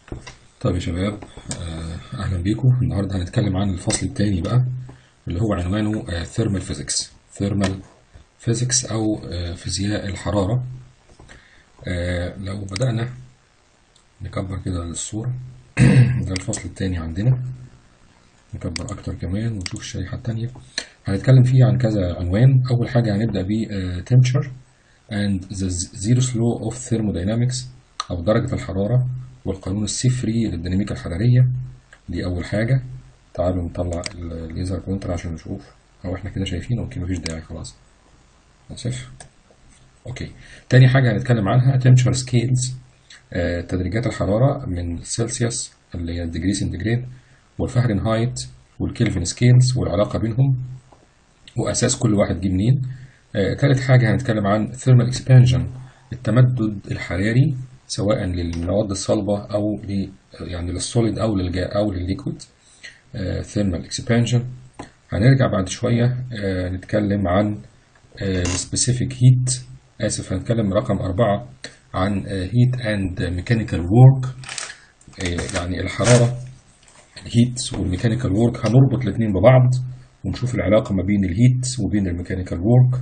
طيب يا شباب آه، اهلا بيكم النهارده هنتكلم عن الفصل الثاني بقى اللي هو عنوانه ثيرمال فيزيكس ثيرمال فيزيكس او آه، فيزياء الحراره آه، لو بدأنا نكبر كده الصورة ده الفصل الثاني عندنا نكبر أكتر كمان ونشوف الشريحة التانية هنتكلم فيه عن كذا عنوان أول حاجة هنبدأ ب temperature and the zero law of thermodynamics أو درجة الحرارة والقانون الصفري للديناميكا الحرارية دي أول حاجة تعالوا نطلع الليزر بوينتر عشان نشوف أو إحنا كده شايفين أوكي مفيش داعي خلاص آسف أوكي تاني حاجة هنتكلم عنها temperature scales آه، تدريجات الحرارة من سلسيوس اللي هي الديجري سنتيجريد والفahrenheit والكلفن سكيلز والعلاقة بينهم وأساس كل واحد جه منين آه، تالت حاجة هنتكلم عن thermal expansion التمدد الحراري سواء للمواد الصلبة أو ل يعني للسوليد أو للجاء أو للليكويد آه، thermal expansion هنرجع بعد شوية آه، نتكلم عن specific heat آسف هنتكلم رقم أربعة عن heat and mechanical work آه، يعني الحرارة الهيت والميكانيكال وورك هنربط الاثنين ببعض ونشوف العلاقة ما بين الهيت وبين الميكانيكال وورك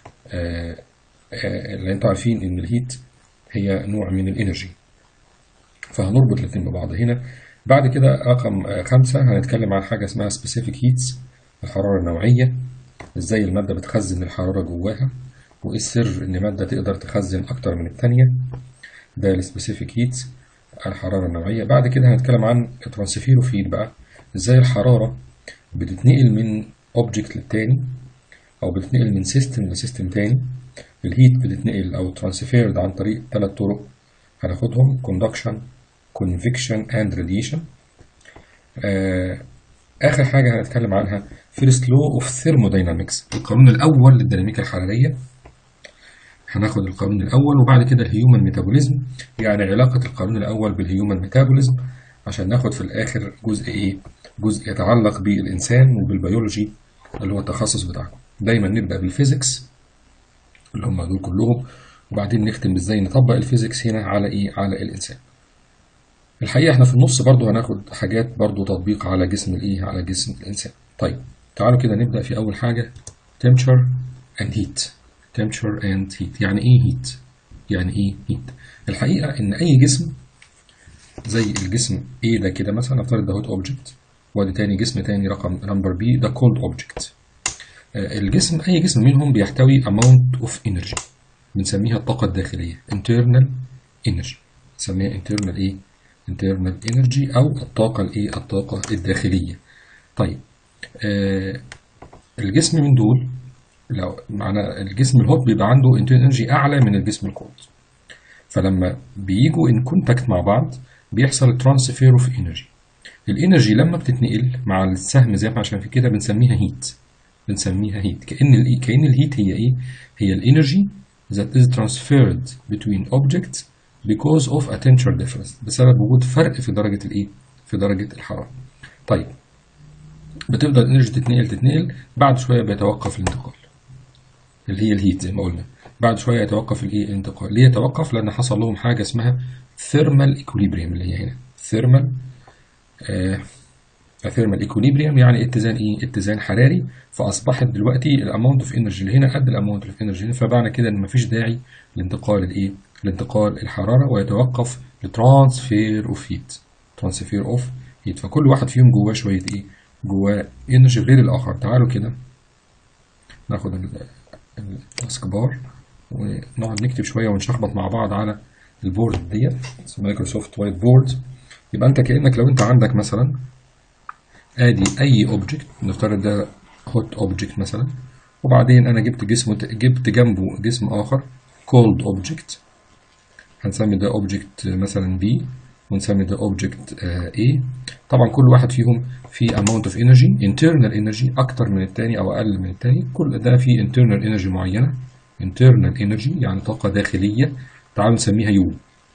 لأن انتوا عارفين إن الهيت هي نوع من الانرجي فهنربط الاثنين ببعض هنا بعد كده رقم آه، خمسة هنتكلم عن حاجة اسمها specific heats الحرارة النوعية ازاي المادة بتخزن الحرارة جواها وايه السر ان مادة تقدر تخزن اكتر من التانية ده السبيسيفيك هيت الحرارة النوعية بعد كده هنتكلم عن الترانسفيروفيل بقى ازاي الحرارة بتتنقل من اوبجكت للتاني او بتتنقل من سيستم لسيستم تاني الهيت بتتنقل او ترانسفيرد عن طريق ثلاث طرق هناخدهم conduction convection and radiation آه اخر حاجة هنتكلم عنها first law of thermodynamics القانون الاول للديناميكا الحرارية هناخد القانون الأول وبعد كده الهيومن ميتابوليزم يعني علاقة القانون الأول بالهيومن ميتابوليزم عشان ناخد في الآخر جزء إيه؟ جزء يتعلق بالإنسان وبالبيولوجي اللي هو التخصص بتاعه دايما نبدأ بالفيزيكس اللي هم دول كلهم وبعدين نختم ازاي نطبق الفيزيكس هنا على ايه على الانسان الحقيقه احنا في النص برضو هناخد حاجات برضو تطبيق على جسم الايه على جسم الانسان طيب تعالوا كده نبدا في اول حاجه temperature and heat temperature and heat يعني ايه heat يعني ايه heat الحقيقه ان اي جسم زي الجسم A ده كده مثلا نفترض ده هوت اوبجكت وادي تاني جسم تاني رقم نمبر B ده cold اوبجكت الجسم اي جسم منهم بيحتوي amount of energy بنسميها الطاقه الداخليه internal energy نسميها internal ايه internal energy او الطاقه الايه الطاقه الداخليه طيب آه الجسم من دول لو معنى الجسم الهوت بيبقى عنده internal انرجي اعلى من الجسم الكولد فلما بيجوا ان كونتاكت مع بعض بيحصل ترانسفير اوف انرجي الانرجي لما بتتنقل مع السهم زي ما عشان في كده بنسميها هيت بنسميها هيت كأن ال كأن الهيت هي ايه هي الانرجي that is transferred between objects because of a temperature difference بسبب وجود فرق في درجة الايه في درجة الحرارة طيب بتفضل الانرجي تتنقل تتنقل بعد شوية بيتوقف الانتقال اللي هي الهيت زي ما قلنا بعد شويه يتوقف الايه الانتقال ليه يتوقف لان حصل لهم حاجه اسمها ثيرمال ايكوليبريم اللي هي هنا ثيرمال آه ثيرمال ايكوليبريم يعني اتزان ايه اتزان حراري فاصبحت دلوقتي الاماونت اوف انرجي اللي هنا قد الاماونت اوف انرجي هنا فمعنى كده ان مفيش داعي لانتقال الايه لانتقال الحراره ويتوقف لترانسفير اوف هيت ترانسفير اوف هيت فكل واحد فيهم جواه شويه ايه جواه انرجي غير الاخر تعالوا كده ناخد التاسك بار ونقعد نكتب شويه ونشخبط مع بعض على البورد ديت مايكروسوفت وايت بورد يبقى انت كانك لو انت عندك مثلا ادي اي اوبجكت نفترض ده هوت اوبجكت مثلا وبعدين انا جبت جسم جبت جنبه جسم اخر كولد اوبجكت هنسمي ده اوبجكت مثلا بي ونسمي ده اوبجكت A طبعا كل واحد فيهم في amount of energy internal energy اكتر من التاني او اقل من التاني كل ده فيه internal energy معينه internal energy يعني طاقه داخليه تعالوا نسميها يو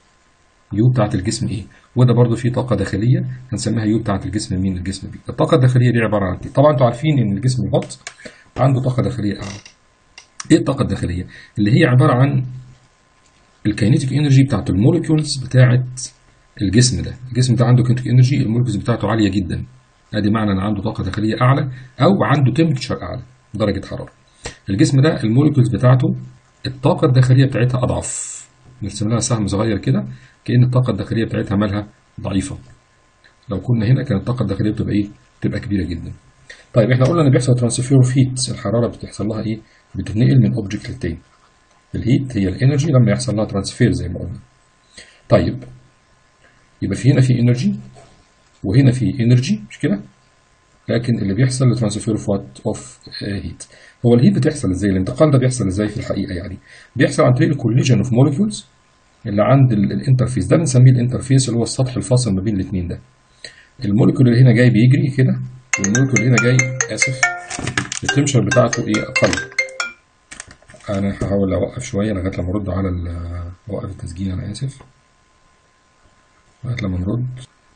يو بتاعت الجسم ايه وده برضو فيه طاقه داخليه هنسميها يو بتاعت الجسم مين الجسم بي الطاقه الداخليه دي عباره عن ايه طبعا انتوا عارفين ان الجسم الهوت عنده طاقه داخليه اعلى ايه الطاقه الداخليه اللي هي عباره عن الكاينيتيك انرجي بتاعت الموليكيولز بتاعت الجسم ده الجسم ده عنده كينتيك انرجي المولكيولز بتاعته عاليه جدا ادي معنى ان عنده طاقه داخليه اعلى او عنده تمبرتشر اعلى درجه حراره الجسم ده المولكيولز بتاعته الطاقه الداخليه بتاعتها اضعف نرسم لها سهم صغير كده كأن الطاقة الداخلية بتاعتها مالها ضعيفة لو كنا هنا كانت الطاقة الداخلية بتبقى ايه؟ بتبقى كبيرة جدا. طيب احنا قلنا ان بيحصل ترانسفير اوف هيت الحرارة بتحصل لها ايه؟ بتتنقل من اوبجكت للتاني. الهيت هي الانرجي لما يحصل لها ترانسفير زي ما قلنا. طيب يبقى في هنا في انرجي وهنا في انرجي مش كده؟ لكن اللي بيحصل ترانسفير اوف وات اوف هيت هو الهيت بتحصل ازاي؟ الانتقال ده بيحصل ازاي في الحقيقة يعني؟ بيحصل عن طريق الكوليجن اوف مولكيولز اللي عند الانترفيس ده بنسميه الانترفيس اللي هو السطح الفاصل ما بين الاثنين ده الموليكول اللي هنا جاي بيجري كده والموليكول اللي هنا جاي اسف التمشر بتاعته ايه اقل انا هحاول اوقف شويه لغايه لما ارد على اوقف التسجيل انا اسف لغايه لما نرد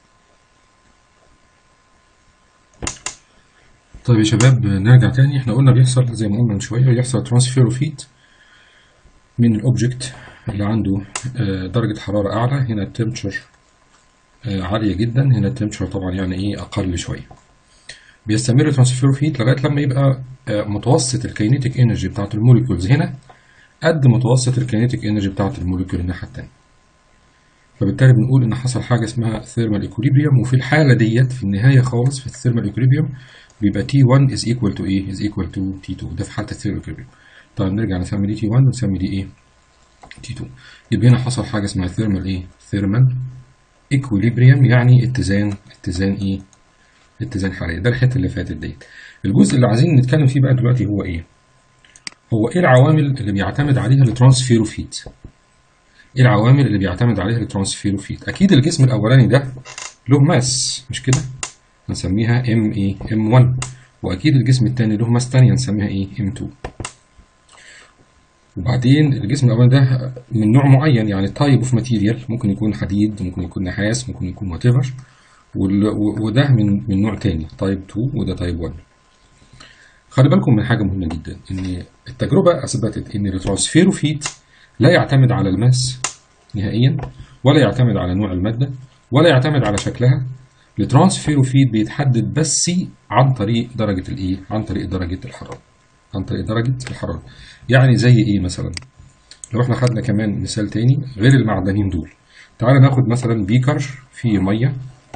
طيب يا شباب نرجع تاني احنا قلنا بيحصل زي ما قلنا من شويه بيحصل ترانسفير اوف هيت من الاوبجكت اللي عنده درجة حرارة أعلى هنا التمبشر عالية جدا هنا التمبشر طبعا يعني إيه أقل شوية بيستمر ترانسفير اوف هيت لغاية لما يبقى متوسط الكينيتيك انرجي بتاعت الموليكولز هنا قد متوسط الكينيتيك انرجي بتاعت الموليكول الناحية التانية فبالتالي بنقول إن حصل حاجة اسمها ثيرمال ايكوليبريم وفي الحالة ديت في النهاية خالص في الثيرمال ايكوليبريم بيبقى T1 is equal to إيه؟ is equal to T2 ده في حالة الثيرمال ايكوليبريم طيب نرجع نسمي دي T1 ونسمي دي إيه؟ T2 يبقى هنا حصل حاجة اسمها ثيرمال ايه؟ ثيرمال ايكوليبريم يعني اتزان اتزان ايه؟ اتزان حراري ده الحتة اللي فاتت ديت. الجزء اللي عايزين نتكلم فيه بقى دلوقتي هو ايه؟ هو ايه العوامل اللي بيعتمد عليها الترانسفير اوف هيت؟ ايه العوامل اللي بيعتمد عليها الترانسفير اوف هيت؟ اكيد الجسم الاولاني ده له ماس مش كده؟ هنسميها ام ايه؟ ام 1 واكيد الجسم الثاني له ماس ثانيه هنسميها ايه؟ ام 2 وبعدين الجسم الاولاني ده من نوع معين يعني تايب اوف ماتيريال ممكن يكون حديد ممكن يكون نحاس ممكن يكون وات ايفر وده من من نوع تاني تايب 2 وده تايب 1 خلي بالكم من حاجه مهمه جدا ان التجربه اثبتت ان الترانسفير اوف هيت لا يعتمد على الماس نهائيا ولا يعتمد على نوع الماده ولا يعتمد على شكلها الترانسفير اوف هيت بيتحدد بس عن طريق درجه الايه عن طريق درجه الحراره عن طريق درجه الحراره يعني زي ايه مثلا لو احنا خدنا كمان مثال تاني غير المعدنين دول تعال ناخد مثلا بيكر فيه ميه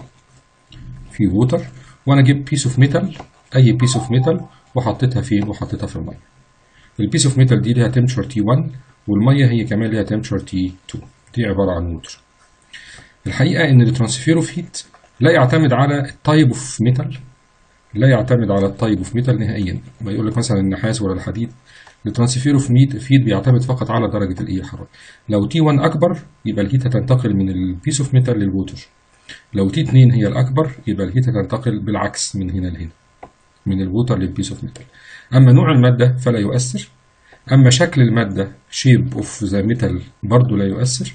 فيه ووتر وانا جبت بيس اوف ميتال اي بيس اوف ميتال وحطيتها فين وحطيتها في الميه البيس اوف ميتال دي ليها تمشر تي 1 والميه هي كمان ليها تمشر تي 2 دي عباره عن ووتر الحقيقه ان الترانسفير اوف هيت لا يعتمد على التايب اوف ميتال لا يعتمد على التايب اوف ميتال نهائيا ما يقول لك مثلا النحاس ولا الحديد الترانسفير اوف ميت فيد بيعتمد فقط على درجه الايه الحراره لو تي 1 اكبر يبقى الهيت هتنتقل من البيس اوف ميتال للووتر لو تي 2 هي الاكبر يبقى الهيت هتنتقل بالعكس من هنا لهنا من الووتر للبيس اوف ميتال اما نوع الماده فلا يؤثر اما شكل الماده شيب اوف ذا ميتال برضه لا يؤثر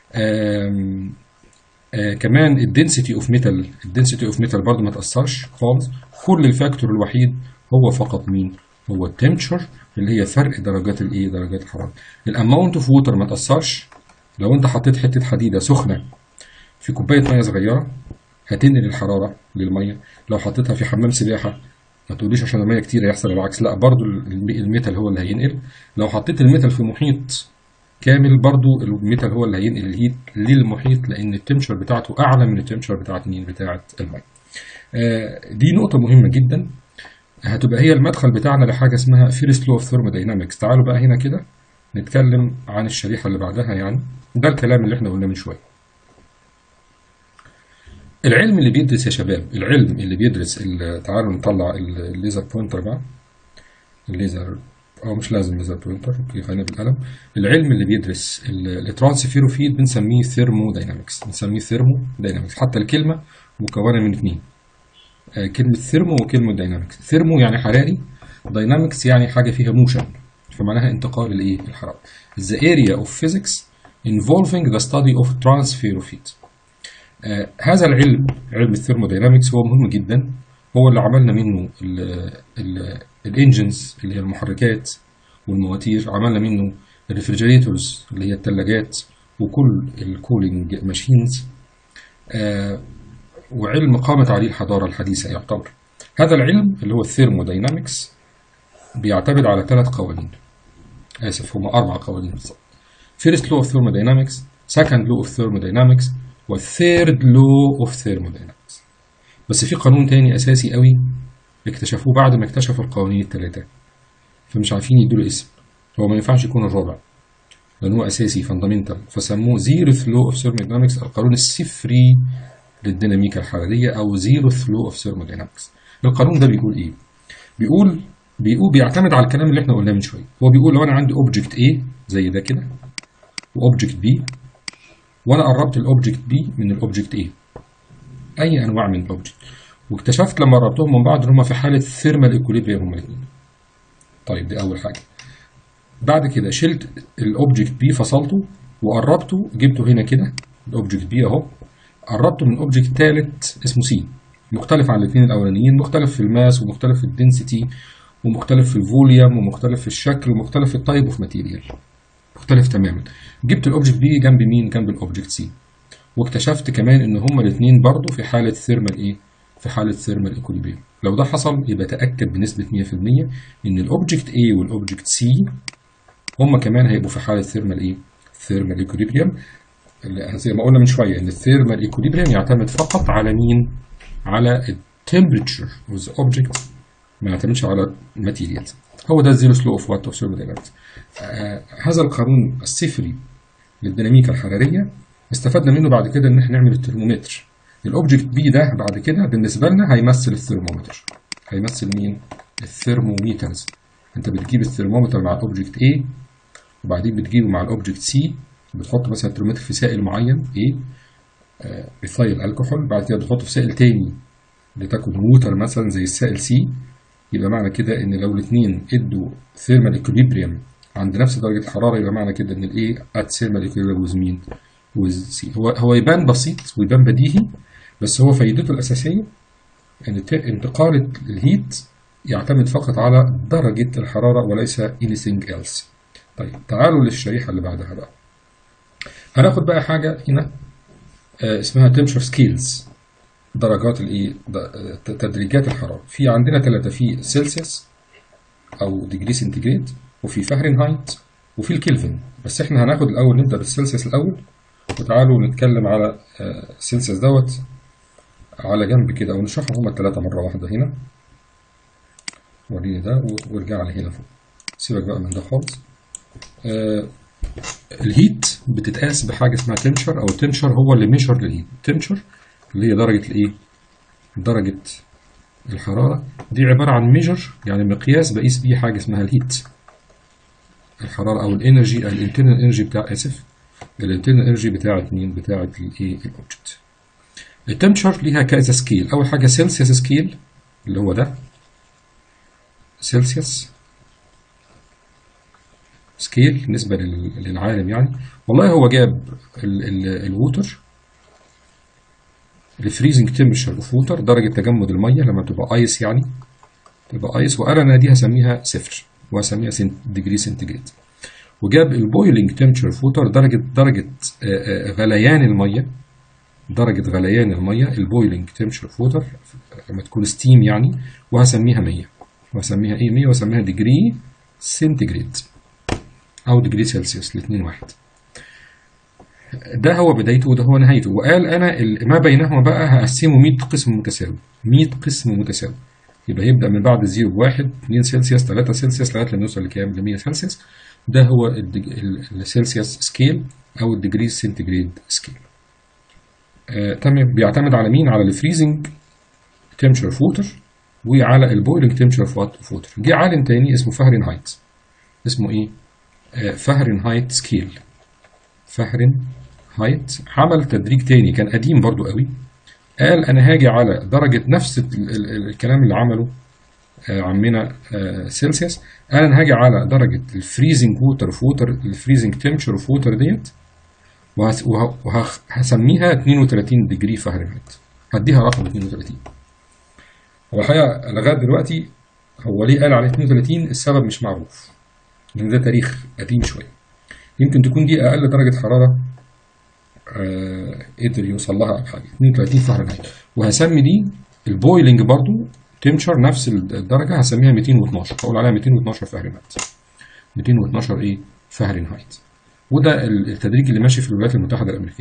آم آه كمان الدنسيتي اوف ميتال الدنسيتي اوف ميتال برضه ما تاثرش خالص كل الفاكتور الوحيد هو فقط مين هو التمبشر اللي هي فرق درجات الايه درجات الحراره الاماونت اوف ووتر ما تاثرش لو انت حطيت حته حديده سخنه في كوبايه ميه صغيره هتنقل الحراره للميه لو حطيتها في حمام سباحه ما تقوليش عشان الميه كتير يحصل العكس لا برضو الميتال هو اللي هينقل لو حطيت الميتال في محيط كامل برضو الميتال هو اللي هينقل الهيت للمحيط لان التمشر بتاعته اعلى من التمشر بتاعت مين بتاعت الميه آه دي نقطه مهمه جدا هتبقى هي المدخل بتاعنا لحاجه اسمها فيرست لو اوف ثيرموداينامكس تعالوا بقى هنا كده نتكلم عن الشريحه اللي بعدها يعني ده الكلام اللي احنا قلناه من شويه العلم اللي بيدرس يا شباب العلم اللي بيدرس تعالوا نطلع الليزر بوينتر بقى الليزر او مش لازم ليزر بوينتر اوكي خلينا بالقلم العلم اللي بيدرس الترانسفير فيد بنسميه ثيرمو داينامكس بنسميه ثيرمو داينامكس حتى الكلمه مكونه من اثنين آه كلمه ثيرمو وكلمه داينامكس ثيرمو يعني حراري داينامكس يعني حاجه فيها موشن فمعناها انتقال الايه الحراره the area of physics involving the study of transfer of heat آه هذا العلم علم الثيرموداينامكس هو مهم جدا هو اللي عملنا منه الانجنز اللي هي المحركات والمواتير عملنا منه الريفريجريتورز اللي هي الثلاجات وكل الكولينج ماشينز آه وعلم قامت عليه الحضارة الحديثة يعتبر هذا العلم اللي هو الثيرموداينامكس بيعتمد على ثلاث قوانين آسف هم أربع قوانين بالظبط First law of thermodynamics Second law of thermodynamics والثيرد law of thermodynamics بس في قانون تاني أساسي قوي اكتشفوه بعد ما اكتشفوا القوانين الثلاثة فمش عارفين يدوا له اسم هو ما ينفعش يكون الرابع لأن هو أساسي فاندامنتال فسموه زيروث لو اوف ثيرموداينامكس القانون الصفري للديناميكا الحرارية أو زيروث لو اوف ثيرموداينامكس القانون ده بيقول إيه؟ بيقول بيقول بيعتمد على الكلام اللي احنا قلناه من شوية هو بيقول لو أنا عندي أوبجكت A زي ده كده وأوبجكت B وأنا قربت الأوبجكت B من الأوبجكت A أي أنواع من الأوبجكت واكتشفت لما قربتهم من بعض ان هم في حالة ثيرمال ايكوليبريم هم الاثنين طيب دي أول حاجة بعد كده شلت الاوبجكت بي فصلته وقربته جبته هنا كده الاوبجكت بي اهو قربته من اوبجكت ثالث اسمه سي مختلف عن الاثنين الاولانيين مختلف في الماس ومختلف في الدنسيتي ومختلف في الفوليوم ومختلف في الشكل ومختلف في التايب اوف ماتيريال مختلف تماما جبت الاوبجكت بي جنب مين جنب الاوبجكت سي واكتشفت كمان ان هما الاثنين برضه في حاله ثيرمال ايه في حاله ثيرمال ايكوليبريم لو ده حصل يبقى تاكد بنسبه 100% ان الاوبجكت A والاوبجكت C هما كمان هيبقوا في حاله ثيرمال ايه ثيرمال ايكوليبريم زي ما قلنا من شويه ان الثيرمال ايكوليبريم يعتمد فقط على مين على التمبريتشر اوف ذا اوبجكت ما يعتمدش على الماتيريالز هو ده الزيرو سلو اوف وات اوف ثيرموداينامكس هذا القانون الصفري للديناميكا الحراريه استفدنا منه بعد كده ان احنا نعمل الترمومتر الاوبجكت بي ده بعد كده بالنسبه لنا هيمثل الثرمومتر هيمثل مين الثرموميترز انت بتجيب الثرمومتر مع الاوبجكت A وبعدين بتجيبه مع الاوبجكت C بتحط مثلا الترمومتر في سائل معين A آه بيثايل الكحول بعد كده بتحطه في سائل تاني لتكن ووتر مثلا زي السائل C يبقى معنى كده ان لو الاثنين ادوا ثيرمال ايكوليبريم عند نفس درجه الحراره يبقى معنى كده ان الاي ات ثيرمال ايكوليبريم ويز مين ويز سي هو هو يبان بسيط ويبان بديهي بس هو فايدته الاساسيه ان انتقال الهيت يعتمد فقط على درجه الحراره وليس anything else طيب تعالوا للشريحه اللي بعدها بقى هناخد بقى حاجه هنا آه اسمها temperature سكيلز درجات الايه تدريجات الحراره في عندنا ثلاثه في سيلسيوس او ديجري سنتيجريد وفي فahrenheit وفي الكلفن بس احنا هناخد الاول نبدا بالسيلسيوس الاول وتعالوا نتكلم على السيلسيوس دوت على جنب كده ونشرحهم هما الثلاثه مره واحده هنا وريني ده وارجع لي هنا فوق سيبك بقى من ده خالص آه الهيت بتتقاس بحاجه اسمها تنشر او التنشر هو اللي ميشر للهيت تنشر اللي هي درجة الإيه؟ درجة الحرارة دي عبارة عن ميجر يعني مقياس بقيس بيه حاجة اسمها الهيت الحرارة أو الإنرجي الانترنال إنرجي بتاع آسف الانترنال إنرجي بتاعت مين؟ بتاعت الإيه؟ الأوبجكت التمشر ليها كذا سكيل أول حاجة سيلسيوس سكيل اللي هو ده سيلسيوس سكيل بالنسبة للعالم يعني والله هو جاب الووتر الفريزنج تمبرشر اوف ووتر درجة تجمد المية لما بتبقى ايس يعني تبقى ايس وانا انا دي هسميها صفر وهسميها ديجري سنتيجريد وجاب البويلنج تمبرشر اوف ووتر درجة درجة غليان المية درجة غليان المية البويلنج تمبرشر اوف ووتر لما تكون ستيم يعني وهسميها 100 وهسميها ايه 100 وهسميها ديجري سنتيجريد او ديجري سلسيوس الاثنين واحد ده هو بدايته وده هو نهايته وقال انا ما بينهما بقى هقسمه 100 قسم متساوي 100 قسم متساوي يبقى يبدا من بعد الزيرو بواحد 2 سلسيوس 3 سلسيوس لغايه لما نوصل لكام ل 100 سلسيوس ده هو السلسيوس سكيل او الديجري سنتيجريد سكيل آه تمام بيعتمد على مين على الفريزنج تمشر اوف ووتر وعلى البويلنج تمشر اوف ووتر جه عالم تاني اسمه فahrenheit اسمه ايه آه فahrenheit سكيل فهرن هايت عمل تدريج تاني كان قديم برضو قوي قال انا هاجي على درجة نفس ال ال الكلام اللي عمله آه عمنا آه سيلسيوس قال انا هاجي على درجة الفريزنج ووتر في ووتر الفريزنج تمشر في ووتر ديت وهسميها 32 ديجري فahrenheit هديها رقم 32 هو الحقيقة لغاية دلوقتي هو ليه قال على 32 السبب مش معروف لأن ده تاريخ قديم شوية يمكن تكون دي أقل درجة حرارة آه قدر يوصل لها او حاجه 32 فهرنهايت وهسمي دي البويلنج برضو تمشر نفس الدرجه هسميها 212 هقول عليها 212 فهرنهايت 212 ايه فهرنهايت وده التدريج اللي ماشي في الولايات المتحده الامريكيه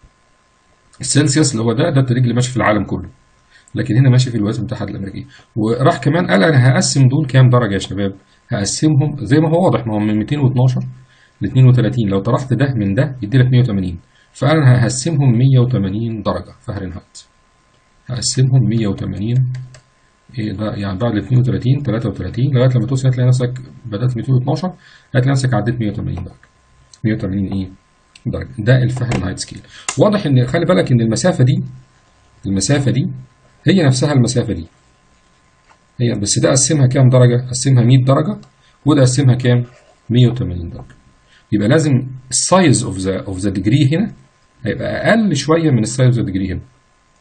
السلسيوس اللي هو ده ده التدريج اللي ماشي في العالم كله لكن هنا ماشي في الولايات المتحده الامريكيه وراح كمان قال انا هقسم دول كام درجه يا شباب هقسمهم زي ما هو واضح ما هو من 212 ل 32 لو طرحت ده من ده يدي لك 180 فقال انا هقسمهم 180 درجه فهرنهايت هقسمهم 180 ايه ده يعني بعد ال 32 33 لغايه لما توصل هتلاقي نفسك بدات 212 هتلاقي نفسك عديت 180 درجه 180 ايه درجه ده الفهرنهايت سكيل واضح ان خلي بالك ان المسافه دي المسافه دي هي نفسها المسافه دي هي بس ده قسمها كام درجه قسمها 100 درجه وده قسمها كام 180 درجه يبقى لازم السايز اوف ذا اوف ذا ديجري هنا هيبقى اقل شويه من السايز اوف ذا ديجري هنا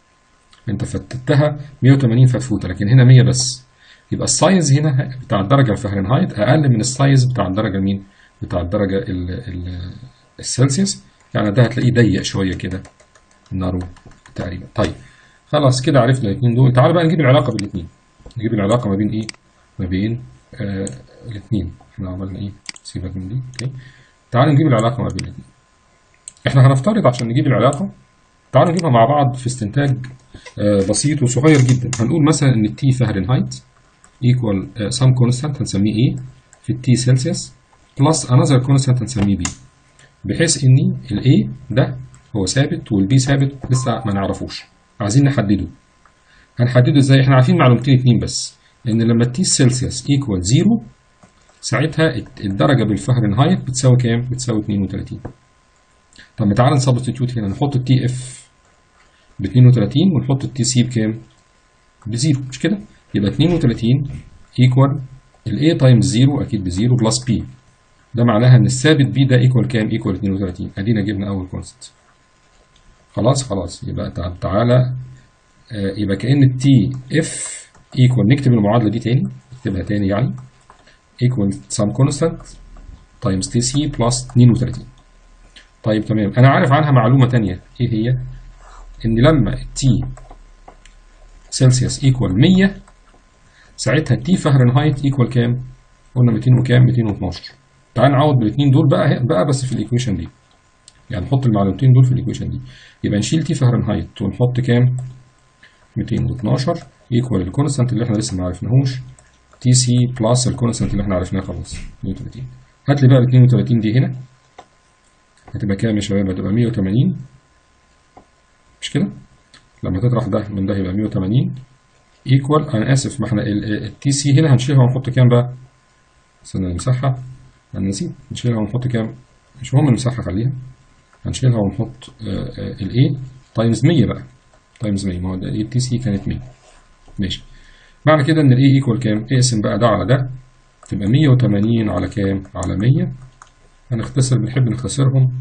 انت فتتها 180 فتفوته لكن هنا 100 بس يبقى السايز هنا بتاع الدرجه الفهرنهايت اقل من السايز بتاع الدرجه مين بتاع الدرجه ال ال السلسيوس يعني ده هتلاقيه ضيق شويه كده نارو تقريبا طيب خلاص كده عرفنا الاثنين دول تعالوا بقى نجيب العلاقه بين الاثنين نجيب العلاقه ما بين ايه ما بين آه الاثنين احنا عملنا ايه سيبك من دي اوكي تعالوا نجيب العلاقه ما بين الاثنين احنا هنفترض عشان نجيب العلاقه تعالوا نجيبها مع بعض في استنتاج آه بسيط وصغير جدا هنقول مثلا ان التي فهرنهايت equal سم كونستانت هنسميه ايه في التي سلسيوس بلس انذر كونستانت هنسميه بي بحيث ان الاي ده هو ثابت والبي ثابت لسه ما نعرفوش عايزين نحدده هنحدده ازاي احنا عارفين معلومتين اتنين بس ان لما التي سلسيوس ايكوال زيرو ساعتها الدرجه بالفهرنهايت بتساوي كام بتساوي 32 طب ما تعالى نسبستيتيوت هنا نحط التي اف ب 32 ونحط التي سي بكام بزيرو مش كده يبقى 32 ايكوال الاي تايمز زيرو اكيد بزيرو بلس بي ده معناها ان الثابت بي ده ايكوال كام ايكوال 32 ادينا جبنا اول كونست خلاص خلاص يبقى تعالى آه يبقى كأن التي اف ايكوال نكتب المعادلة دي تاني نكتبها تاني يعني ايكوال سم كونستانت تايمز تي سي بلس 32 طيب تمام انا عارف عنها معلومة تانية ايه هي ان لما التي سلسيوس ايكوال 100 ساعتها التي فهرنهايت ايكوال كام قلنا 200 وكام 212 تعال نعوض بالاثنين دول بقى بقى بس في الايكويشن دي يعني نحط المعلومتين دول في الايكويشن دي يبقى نشيل تي فهرنهايت ونحط كام 212 ايكوال الكونستانت اللي احنا لسه ما عرفناهوش تي سي بلس الكونستانت اللي احنا عرفناه خلاص 32 هات لي بقى ال 32 دي هنا هتبقى كام يا شباب هتبقى 180 مش كده لما تطرح ده من ده يبقى 180 ايكوال انا اسف ما احنا التي سي هنا هنشيلها ونحط كام بقى استنى نمسحها انا نسيت نشيلها ونحط كام مش مهم نمسحها خليها هنشيلها ونحط الاي تايمز 100 بقى تايمز 100 ما هو التي سي كانت 100 ماشي معنى كده ان الاي ايكوال كام اقسم بقى ده على ده تبقى 180 على كام على 100 هنختصر بنحب نختصرهم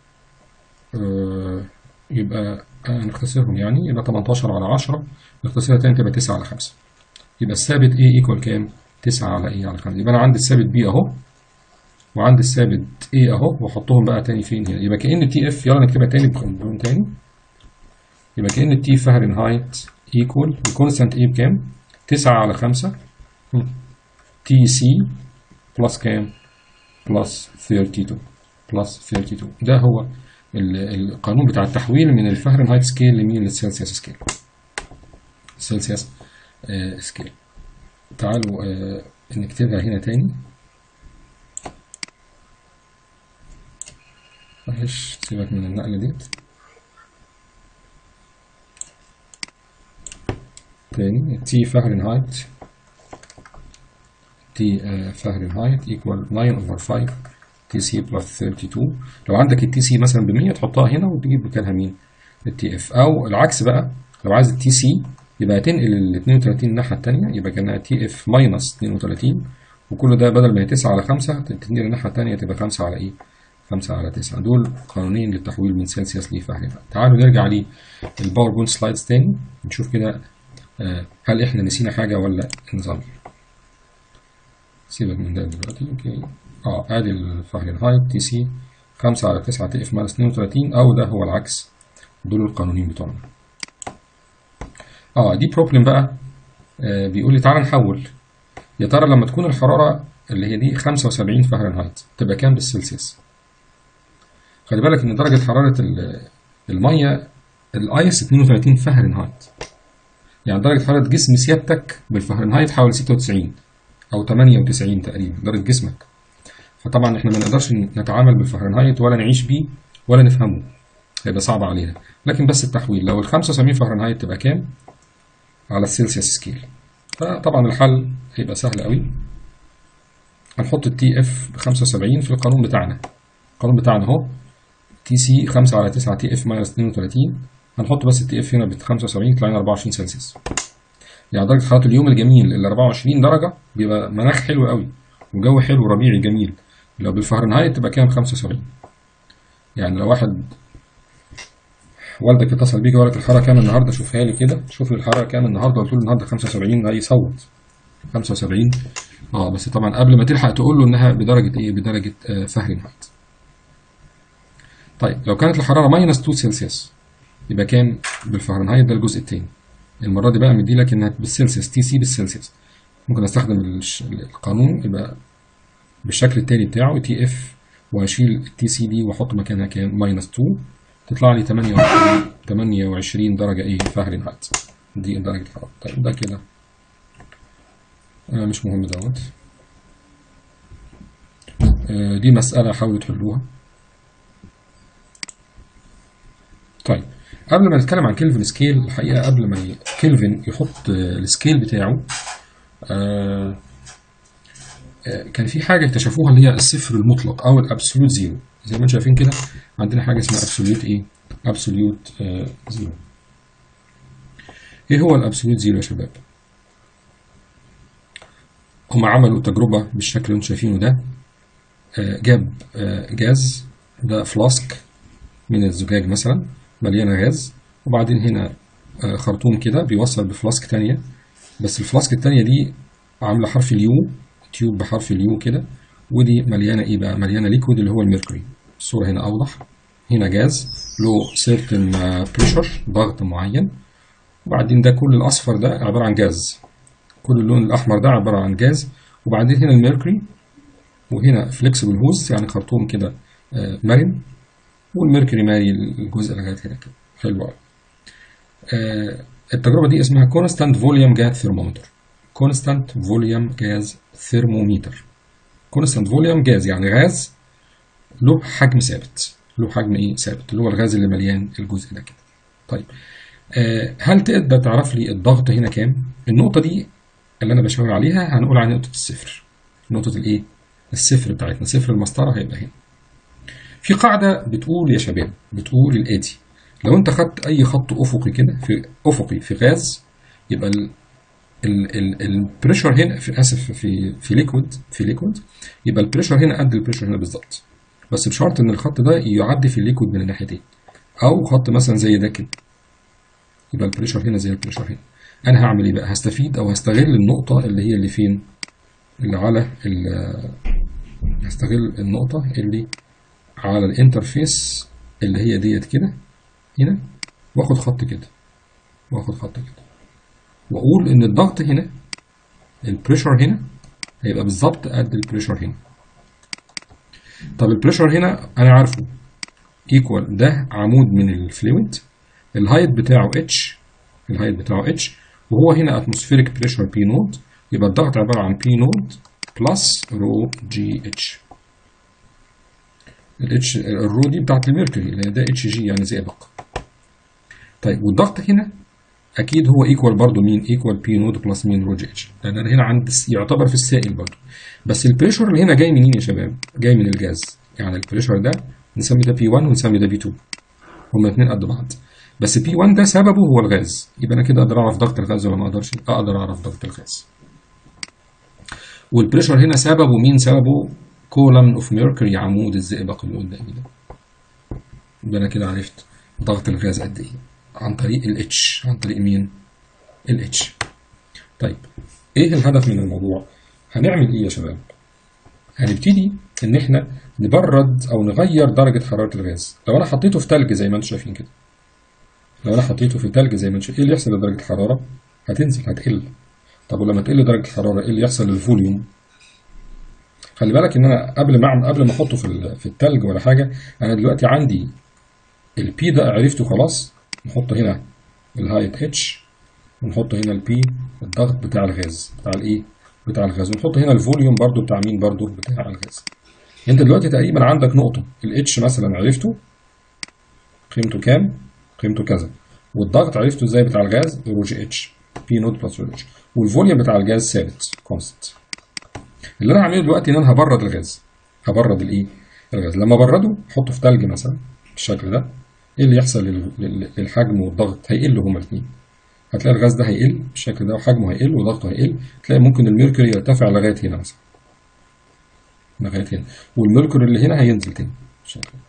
آه يبقى هنختصرهم يعني يبقى 18 على 10 نختصرها تاني تبقى 9 على 5 يبقى الثابت ايه ايكوال كام 9 على ايه على 5 يبقى انا عندي الثابت بي اهو وعندي الثابت ايه اهو واحطهم بقى تاني فين هنا يبقى كأن تي اف يلا نكتبها تاني بلون تاني يبقى كأن التي فهرنهايت ايكوال الكونستانت ايه بكام 9 على 5 تي سي بلس كام بلس 32 بلس 32 ده هو القانون بتاع التحويل من الفهرنهايت سكيل لمين للسلسيوس سكيل السلسيوس آه سكيل تعالوا آه نكتبها هنا تاني معلش سيبك من النقلة ديت تاني تي فهرنهايت تي فهرنهايت equal 9 over 5 تي سي بلس 32 لو عندك التي سي مثلا ب 100 تحطها هنا وتجيب مكانها مين التي اف او العكس بقى لو عايز التي سي يبقى تنقل ال 32 الناحيه الثانيه يبقى كانها تي اف ماينس 32 وكل ده بدل ما هي 9 على 5 تنقل الناحيه الثانيه تبقى 5 على ايه 5 على 9 دول قانونين للتحويل من سلسيوس لفهرنهايت تعالوا نرجع للباوربوينت سلايدز تاني نشوف كده هل احنا نسينا حاجه ولا نظام سيبك من ده دلوقتي اوكي اه ادي الفهرنهايت تي سي 5 على 9 تي اف ماينس 32 او ده هو العكس دول القانونين بتوعنا اه دي بروبلم بقى آه بيقول لي تعالى نحول يا ترى لما تكون الحراره اللي هي دي 75 فهرنهايت تبقى كام بالسلسيوس خلي بالك ان درجه حراره الميه الايس 32 فهرنهايت يعني درجه حراره جسم سيادتك بالفهرنهايت حوالي 96 او 98 تقريبا درجه جسمك فطبعا احنا ما نقدرش نتعامل بالفهرنهايت ولا نعيش بيه ولا نفهمه هيبقى صعب علينا لكن بس التحويل لو ال 75 فهرنهايت تبقى كام على السيلسيوس سكيل فطبعا الحل هيبقى سهل قوي هنحط التي اف ب 75 في القانون بتاعنا القانون بتاعنا اهو تي سي 5 على 9 تي اف ماينس 32 هنحط بس التي اف هنا ب 75 يطلع لنا 24 سلسيوس يعني درجة حرارة اليوم الجميل ال 24 درجة بيبقى مناخ حلو قوي وجو حلو ربيعي جميل لو بالفهرنهايت تبقى كام 75 يعني لو واحد والدك اتصل بيك وقال لك الحراره كام النهارده شوفها لي كده شوف لي الحراره كام النهارده قلت له النهارده 75 هيصوت 75 اه بس طبعا قبل ما تلحق تقول له انها بدرجه ايه بدرجه آه فهرنهايت طيب لو كانت الحراره ماينس 2 سلسيوس يبقى كام بالفهرنهايت ده الجزء الثاني المره دي بقى مدي لك انها بالسلسيوس تي سي بالسلسيوس ممكن استخدم القانون يبقى بالشكل الثاني بتاعه تي اف واشيل التي سي دي واحط مكانها كام ماينس 2 تطلع لي 28 28 درجة ايه فهرنهايت دي درجة الحرارة طيب ده كده آه مش مهم دوت آه دي مسألة حاولوا تحلوها طيب قبل ما نتكلم عن كيلفن سكيل الحقيقة قبل ما كيلفن يحط آه السكيل بتاعه آه كان في حاجة اكتشفوها اللي هي الصفر المطلق أو الأبسولوت زيرو زي ما انتم شايفين كده عندنا حاجة اسمها أبسولوت إيه؟ أبسولوت آه زيرو. إيه هو الأبسولوت زيرو يا شباب؟ هم عملوا تجربة بالشكل اللي انتم شايفينه ده آه جاب آه جاز ده فلاسك من الزجاج مثلا مليانة غاز وبعدين هنا آه خرطوم كده بيوصل بفلاسك تانية بس الفلاسك التانية دي عاملة حرف اليو تيوب بحرف اليو كده ودي مليانه ايه بقى مليانه ليكويد اللي هو الميركوري الصوره هنا اوضح هنا جاز له سيرتن بريشر ضغط معين وبعدين ده كل الاصفر ده عباره عن جاز كل اللون الاحمر ده عباره عن جاز وبعدين هنا الميركوري وهنا فليكسبل هوز يعني خرطوم كده مرن والميركوري مالي الجزء لغايه هنا كده حلو قوي التجربه دي اسمها كونستانت فوليوم جاز ثيرمومتر كونستانت فوليوم جاز ثيرمومتر كونستانت فوليوم جاز يعني غاز له حجم ثابت له حجم ايه ثابت اللي هو الغاز اللي مليان الجزء ده كده طيب آه هل تقدر تعرف لي الضغط هنا كام النقطه دي اللي انا بشاور عليها هنقول عليها نقطه الصفر نقطه الايه الصفر بتاعتنا صفر المسطره هيبقى هنا في قاعده بتقول يا شباب بتقول الاتي لو انت خدت اي خط افقي كده في افقي في غاز يبقى البريشر هنا في اسف في في ليكويد في ليكويد يبقى البريشر هنا قد البريشر هنا بالظبط بس بشرط ان الخط ده يعدي في الليكويد من الناحيتين او خط مثلا زي ده كده يبقى البريشر هنا زي البريشر هنا انا هعمل ايه بقى هستفيد او هستغل النقطه اللي هي اللي فين اللي على هستغل النقطه اللي على الانترفيس اللي هي ديت كده هنا واخد خط كده واخد خط كده واقول ان الضغط هنا البريشر هنا هيبقى بالظبط قد البريشر هنا طب البريشر هنا انا عارفه ايكوال ده عمود من الفلويد الهايت بتاعه اتش الهايت بتاعه اتش وهو هنا اتموسفيريك بريشر بي نود يبقى الضغط عباره عن بي نود بلس رو جي اتش الاتش الرو دي بتاعت الميركوري لان ده اتش جي يعني زئبق طيب والضغط هنا اكيد هو ايكوال برضه مين ايكوال بي نود بلس مين رو جي اتش لان انا هنا عند يعتبر في السائل برضه بس البريشر اللي هنا جاي منين يا شباب جاي من الجاز يعني البريشر ده نسمي ده بي 1 ونسمي ده بي 2 هما الاثنين قد بعض بس بي 1 ده سببه هو الغاز يبقى انا كده اقدر اعرف ضغط الغاز ولا ما اقدرش اقدر اعرف ضغط الغاز والبريشر هنا سببه مين سببه كولم اوف ميركوري عمود الزئبق اللي قدامي ده يبقى انا كده عرفت ضغط الغاز قد ايه عن طريق الاتش عن طريق مين الاتش طيب ايه الهدف من الموضوع هنعمل ايه يا شباب هنبتدي ان احنا نبرد او نغير درجه حراره الغاز لو انا حطيته في ثلج زي ما انتم شايفين كده لو انا حطيته في ثلج زي ما انتم ايه اللي يحصل لدرجه الحراره هتنزل هتقل طب ولما تقل درجه الحراره ايه اللي يحصل للفوليوم خلي بالك ان انا قبل ما قبل ما احطه في في الثلج ولا حاجه انا دلوقتي عندي البي ده عرفته خلاص نحط هنا الهايت اتش ونحط هنا البي الضغط بتاع الغاز بتاع الايه بتاع الغاز ونحط هنا الفوليوم برضو بتاع مين برضو بتاع الغاز انت دلوقتي تقريبا عندك نقطه الاتش مثلا عرفته قيمته كام قيمته كذا والضغط عرفته ازاي بتاع الغاز رو جي اتش بي نوت بلس رو اتش والفوليوم بتاع الغاز ثابت كونست اللي انا هعمله دلوقتي ان انا هبرد الغاز هبرد الايه الغاز لما ابرده احطه في ثلج مثلا بالشكل ده ايه اللي يحصل للحجم والضغط هيقل هما الاثنين هتلاقي الغاز ده هيقل بالشكل ده وحجمه هيقل وضغطه هيقل تلاقي ممكن الميركوري يرتفع لغايه هنا مثلا لغايه هنا والميركوري اللي هنا هينزل تاني بالشكل ده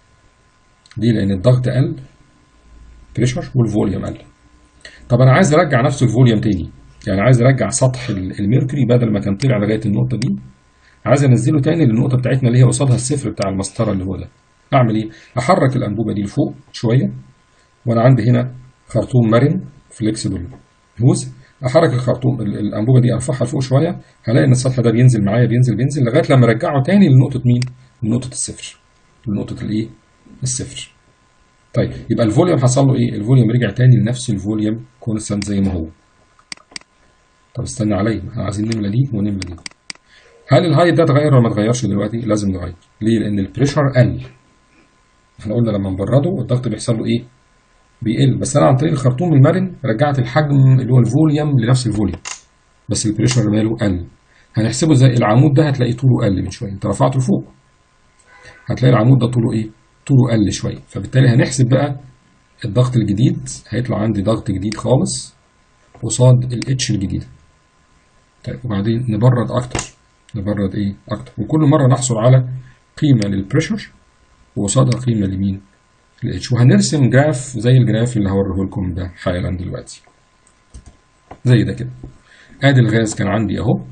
دي لان الضغط قل بريشر والفوليوم قل طب انا عايز ارجع نفس الفوليوم تاني يعني عايز ارجع سطح الميركوري بدل ما كان طلع لغايه النقطه دي عايز انزله تاني للنقطه بتاعتنا اللي هي قصادها الصفر بتاع المسطره اللي هو ده اعمل ايه احرك الانبوبه دي لفوق شويه وانا عندي هنا خرطوم مرن فليكسبل هوز احرك الخرطوم الانبوبه دي ارفعها لفوق شويه هلاقي ان السطح ده بينزل معايا بينزل بينزل لغايه لما ارجعه تاني لنقطه مين لنقطه الصفر لنقطه الايه الصفر طيب يبقى الفوليوم حصل له ايه الفوليوم رجع تاني لنفس الفوليوم كونستانت زي ما هو طب استنى عليا احنا عايزين نملى دي ونملى دي هل الهايت ده اتغير ولا ما اتغيرش دلوقتي لازم يتغير ليه لان البريشر قل احنا قلنا لما نبرده الضغط بيحصل له ايه بيقل بس انا عن طريق الخرطوم المرن رجعت الحجم اللي هو الفوليوم لنفس الفوليوم بس البريشر ماله قل هنحسبه زي العمود ده هتلاقي طوله قل من شويه انت رفعته لفوق هتلاقي العمود ده طوله ايه طوله قل شويه فبالتالي هنحسب بقى الضغط الجديد هيطلع عندي ضغط جديد خالص قصاد الاتش الجديده طيب وبعدين نبرد اكتر نبرد ايه اكتر وكل مره نحصل على قيمه للبريشر وقصادها قيمه لمين الاتش وهنرسم جراف زي الجراف اللي هوريه لكم ده حالا دلوقتي زي ده كده ادي الغاز كان عندي اهو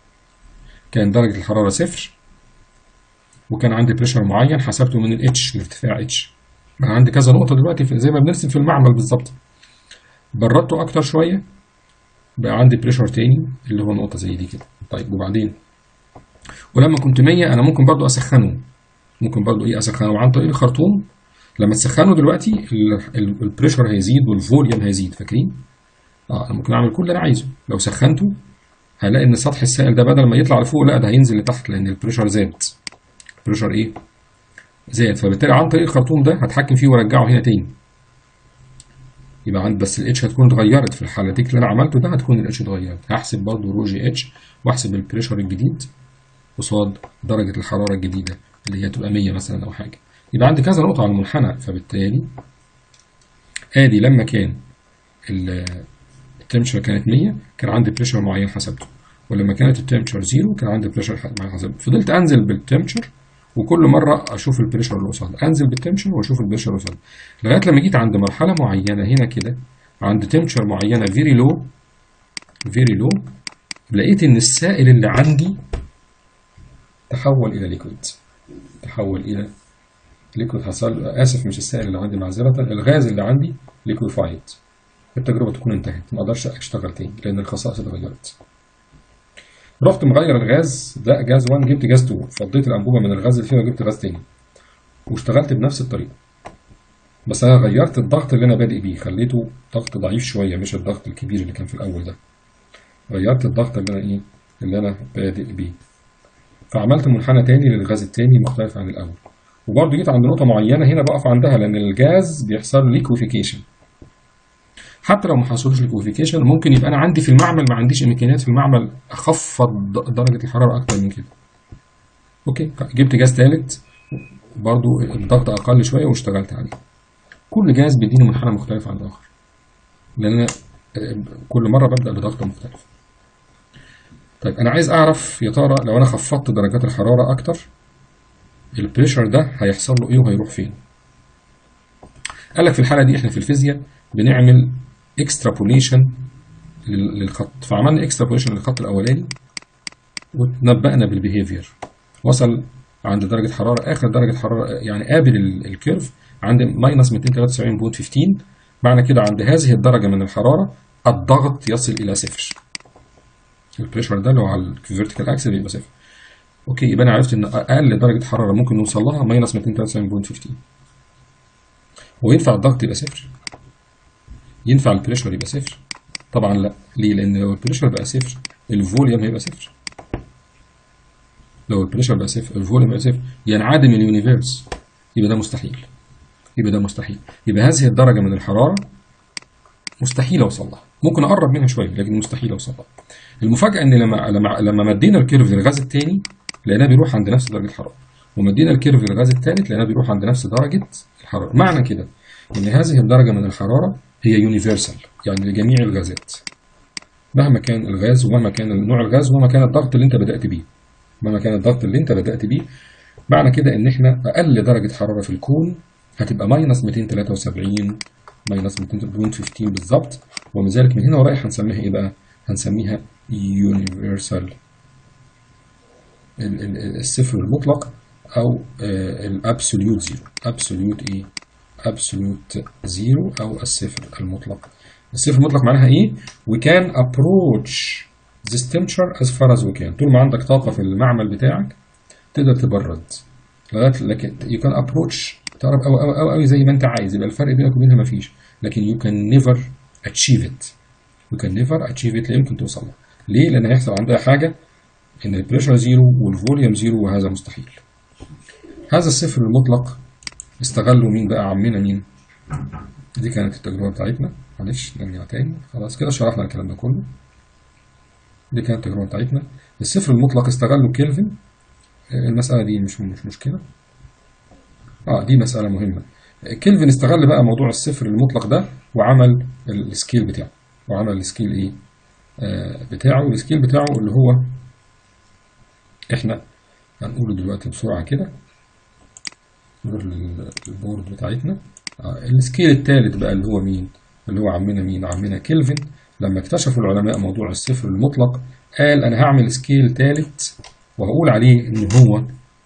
كان درجه الحراره صفر وكان عندي بريشر معين حسبته من الاتش الارتفاع اتش بقى عندي كذا نقطه دلوقتي زي ما بنرسم في المعمل بالظبط بردته اكتر شويه بقى عندي بريشر تاني اللي هو نقطه زي دي كده طيب وبعدين ولما كنت 100 انا ممكن برضو اسخنه ممكن برضو ايه اسخنه عن طريق الخرطوم لما تسخنه دلوقتي البريشر هيزيد والفوليوم هيزيد فاكرين اه انا ممكن اعمل كل اللي انا عايزه لو سخنته هلاقي ان سطح السائل ده بدل ما يطلع لفوق لا ده هينزل لتحت لان البريشر زاد البريشر ايه زاد فبالتالي عن طريق الخرطوم ده هتحكم فيه وارجعه هنا تاني يبقى عند بس الاتش هتكون اتغيرت في الحاله دي اللي انا عملته ده هتكون الاتش اتغيرت هحسب برضو رو جي اتش واحسب البريشر الجديد قصاد درجه الحراره الجديده اللي هي تبقى 100 مثلا او حاجه يبقى عندي كذا نقطه على المنحنى فبالتالي ادي لما كان التمشر كانت 100 كان عندي بريشر معين حسبته ولما كانت التمشر زيرو كان عندي بريشر معين حسبته فضلت انزل بالتمشر وكل مره اشوف البريشر اللي قصاد انزل بالتمشر واشوف البريشر اللي قصاد لغايه لما جيت عند مرحله معينه هنا كده عند تمشر معينه فيري لو فيري لو لقيت ان السائل اللي عندي تحول الى ليكويد تحول الى ليكويد حصل اسف مش السائل اللي عندي معذره الغاز اللي عندي ليكويفايد التجربه تكون انتهت ما اقدرش اشتغل تاني لان الخصائص اتغيرت رحت مغير الغاز ده جاز 1 جبت جاز 2 فضيت الانبوبه من الغاز اللي فيها وجبت غاز تاني واشتغلت بنفس الطريقه بس انا غيرت الضغط اللي انا بادئ بيه خليته ضغط ضعيف شويه مش الضغط الكبير اللي كان في الاول ده غيرت الضغط اللي انا ايه اللي انا بادئ بيه فعملت منحنى تاني للغاز التاني مختلف عن الاول وبرضه جيت عند نقطه معينه هنا بقف عندها لان الجاز بيحصل له ليكويفيكيشن حتى لو ما حصلش ليكويفيكيشن ممكن يبقى انا عندي في المعمل ما عنديش امكانيات في المعمل اخفض درجه الحراره اكتر من كده اوكي جبت جاز ثالث برضو الضغط اقل شويه واشتغلت عليه كل جهاز بيديني منحنى مختلف عن الاخر لان انا كل مره ببدا بضغط مختلف طيب انا عايز اعرف يا ترى لو انا خفضت درجات الحراره اكتر البريشر ده هيحصل له ايه وهيروح فين قال لك في الحاله دي احنا في الفيزياء بنعمل اكسترابوليشن للخط فعملنا اكسترابوليشن للخط الاولاني وتنبأنا بالبيهيفير وصل عند درجه حراره اخر درجه حراره يعني قابل ال- الكيرف عند ماينس 273.15 معنى كده عند هذه الدرجه من الحراره الضغط يصل الى صفر البريشر ده اللي هو على الفيرتيكال اكسل يبقى صفر اوكي يبقى انا عرفت ان اقل درجه حراره ممكن نوصل لها ماينس 273.15 وينفع الضغط يبقى صفر ينفع البريشر يبقى صفر طبعا لا ليه لان لو البريشر بقى صفر الفوليوم هيبقى صفر لو البريشر بقى صفر الفوليوم بقى صفر ينعدم اليونيفيرس يبقى ده مستحيل يبقى ده مستحيل يبقى هذه الدرجه من الحراره مستحيل اوصل لها ممكن اقرب منها شويه لكن مستحيل اوصل لها المفاجاه ان لما لما لما مدينا الكيرف للغاز الثاني لقيناه بيروح عند نفس درجه الحراره ومدينا الكيرف للغاز الثالث لقيناه بيروح عند نفس درجه الحراره معنى كده ان هذه الدرجه من الحراره هي يونيفرسال يعني لجميع الغازات مهما كان الغاز ومهما كان نوع الغاز ومهما كان الضغط اللي انت بدات بيه مهما كان الضغط اللي انت بدات بيه معنى كده ان احنا اقل درجه حراره في الكون هتبقى ماينس 273 ماينس 215 بالظبط ومن ذلك من هنا ورايح هنسميها ايه بقى؟ هنسميها يونيفرسال الصفر المطلق او الابسوليوت زيرو ابسوليوت ايه؟ ابسوليوت زيرو او الصفر المطلق الصفر المطلق معناها ايه؟ we can approach this temperature as far as we can طول ما عندك طاقة في المعمل بتاعك تقدر تبرد لغاية لكن you can approach تقرب أوي أوي أوي أوي زي ما أنت عايز يبقى الفرق بينك وبينها مفيش لكن you can never achieve it you can never achieve it لا يمكن توصل لها ليه؟ لأن هيحصل عندها حاجة إن البريشر زيرو والفوليوم زيرو وهذا مستحيل هذا الصفر المطلق استغلوا مين بقى عمنا مين؟ دي كانت التجربة بتاعتنا معلش نرجع تاني خلاص كده شرحنا الكلام ده كله دي كانت التجربة بتاعتنا الصفر المطلق استغلوا كيلفن المسألة دي مش مش مشكلة اه دي مسألة مهمة كيلفن استغل بقى موضوع الصفر المطلق ده وعمل السكيل بتاعه وعمل السكيل ايه آه بتاعه السكيل بتاعه اللي هو احنا هنقوله دلوقتي بسرعة كده نروح للبورد بتاعتنا آه السكيل الثالث بقى اللي هو مين اللي هو عمنا مين عمنا كيلفن لما اكتشفوا العلماء موضوع الصفر المطلق قال انا هعمل سكيل ثالث وهقول عليه ان هو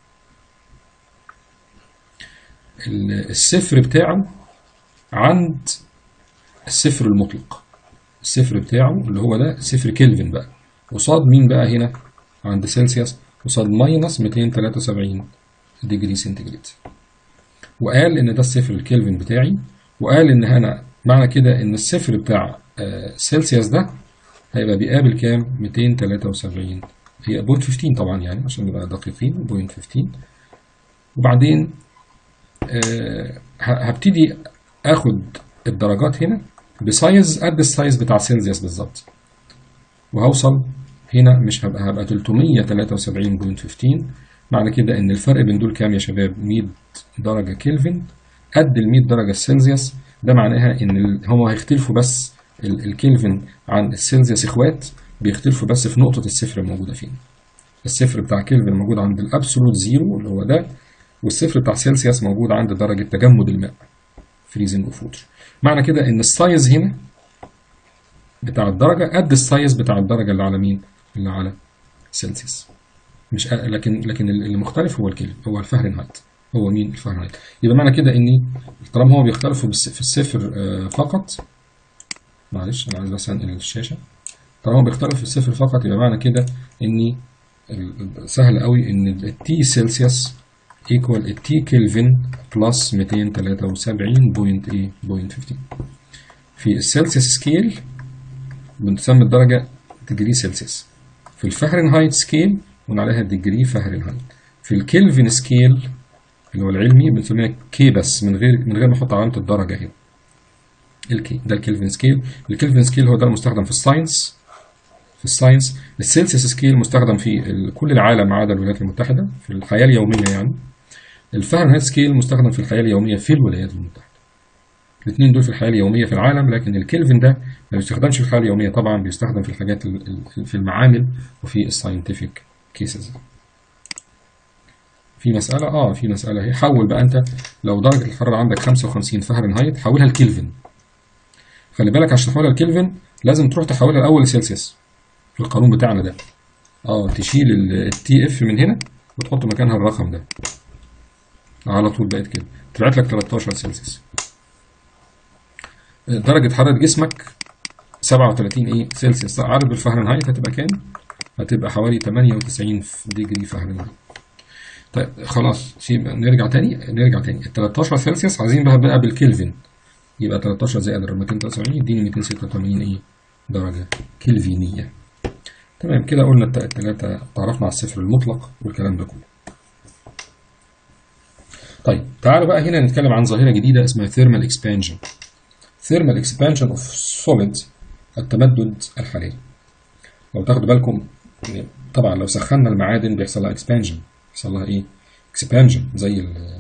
الصفر بتاعه عند الصفر المطلق الصفر بتاعه اللي هو ده صفر كلفن بقى قصاد مين بقى هنا عند سيلسيوس قصاد ماينس 273 ديجري سنتيجريد وقال ان ده الصفر الكلفن بتاعي وقال ان انا معنى كده ان الصفر بتاع سيلسيوس ده هيبقى بيقابل كام 273 هي بوينت 15 طبعا يعني عشان نبقى دقيقين بوينت 15 وبعدين أه هبتدي اخد الدرجات هنا بسايز قد السايز بتاع سيلسيوس بالظبط وهوصل هنا مش هبقى هبقى 373.15 معنى كده ان الفرق بين دول كام يا شباب 100 درجة كلفن قد ال 100 درجة سيلسيوس ده معناها ان هما هيختلفوا بس الكلفن عن السيلسيوس اخوات بيختلفوا بس في نقطة الصفر الموجودة فين الصفر بتاع كلفن موجود عند الابسولوت زيرو اللي هو ده والصفر بتاع سيلسيوس موجود عند درجة تجمد الماء فريزنج اوف ووتر معنى كده ان السايز هنا بتاع الدرجة قد السايز بتاع الدرجة اللي على مين اللي على سيلسيوس مش لكن لكن المختلف هو الكلفن هو الفahrenheit هو مين الفahrenheit يبقى معنى كده اني طالما هو بيختلفوا في الصفر فقط معلش انا عايز بس انقل الشاشه طالما بيختلف في الصفر فقط يبقى معنى كده اني سهل قوي ان التي سيلسيوس ايكوال التي كلفن بلس 273.8.15 في السيلسيوس سكيل بتسمى الدرجه ديجري سيلسيوس في الفahrenheit سكيل بنقول عليها ديجري فahrenheit في الكلفن سكيل اللي هو العلمي بنسميها كي بس من غير من غير ما احط علامه الدرجه هنا الكي ده الكلفن سكيل الكلفن سكيل هو ده المستخدم في الساينس في الساينس السيلسيوس سكيل مستخدم في كل العالم ما عدا الولايات المتحده في الحياه اليوميه يعني الفahrenheit سكيل مستخدم في الحياه اليوميه في الولايات المتحده الاثنين دول في الحياه اليوميه في العالم لكن الكلفن ده ما بيستخدمش في الحياه اليوميه طبعا بيستخدم في الحاجات في المعامل وفي الساينتفك كيسز في مسألة اه في مسألة هي حول بقى انت لو درجة الحرارة عندك 55 فahrenheit حولها لكلفن خلي بالك عشان تحولها لكلفن لازم تروح تحولها الاول لسيلسيوس في القانون بتاعنا ده اه تشيل التي اف من هنا وتحط مكانها الرقم ده على طول بقت كده تبعت لك 13 سلسيوس درجة حرارة جسمك 37 ايه سلسيوس عارف بالفahrenheit هتبقى كام؟ هتبقى حوالي 98 ديجري فahrenheit طيب خلاص سيب نرجع تاني نرجع تاني ال 13 سلسيوس عايزين بقى بقى بالكلفن يبقى 13 زائد 273 يديني 286 ايه درجة كلفينية تمام كده قلنا التلاتة تعرفنا على الصفر المطلق والكلام ده كله طيب تعالوا بقى هنا نتكلم عن ظاهرة جديدة اسمها thermal expansion thermal expansion of solid التمدد الحراري لو تاخدوا بالكم طبعا لو سخنا المعادن بيحصل لها expansion بيحصل لها ايه expansion زي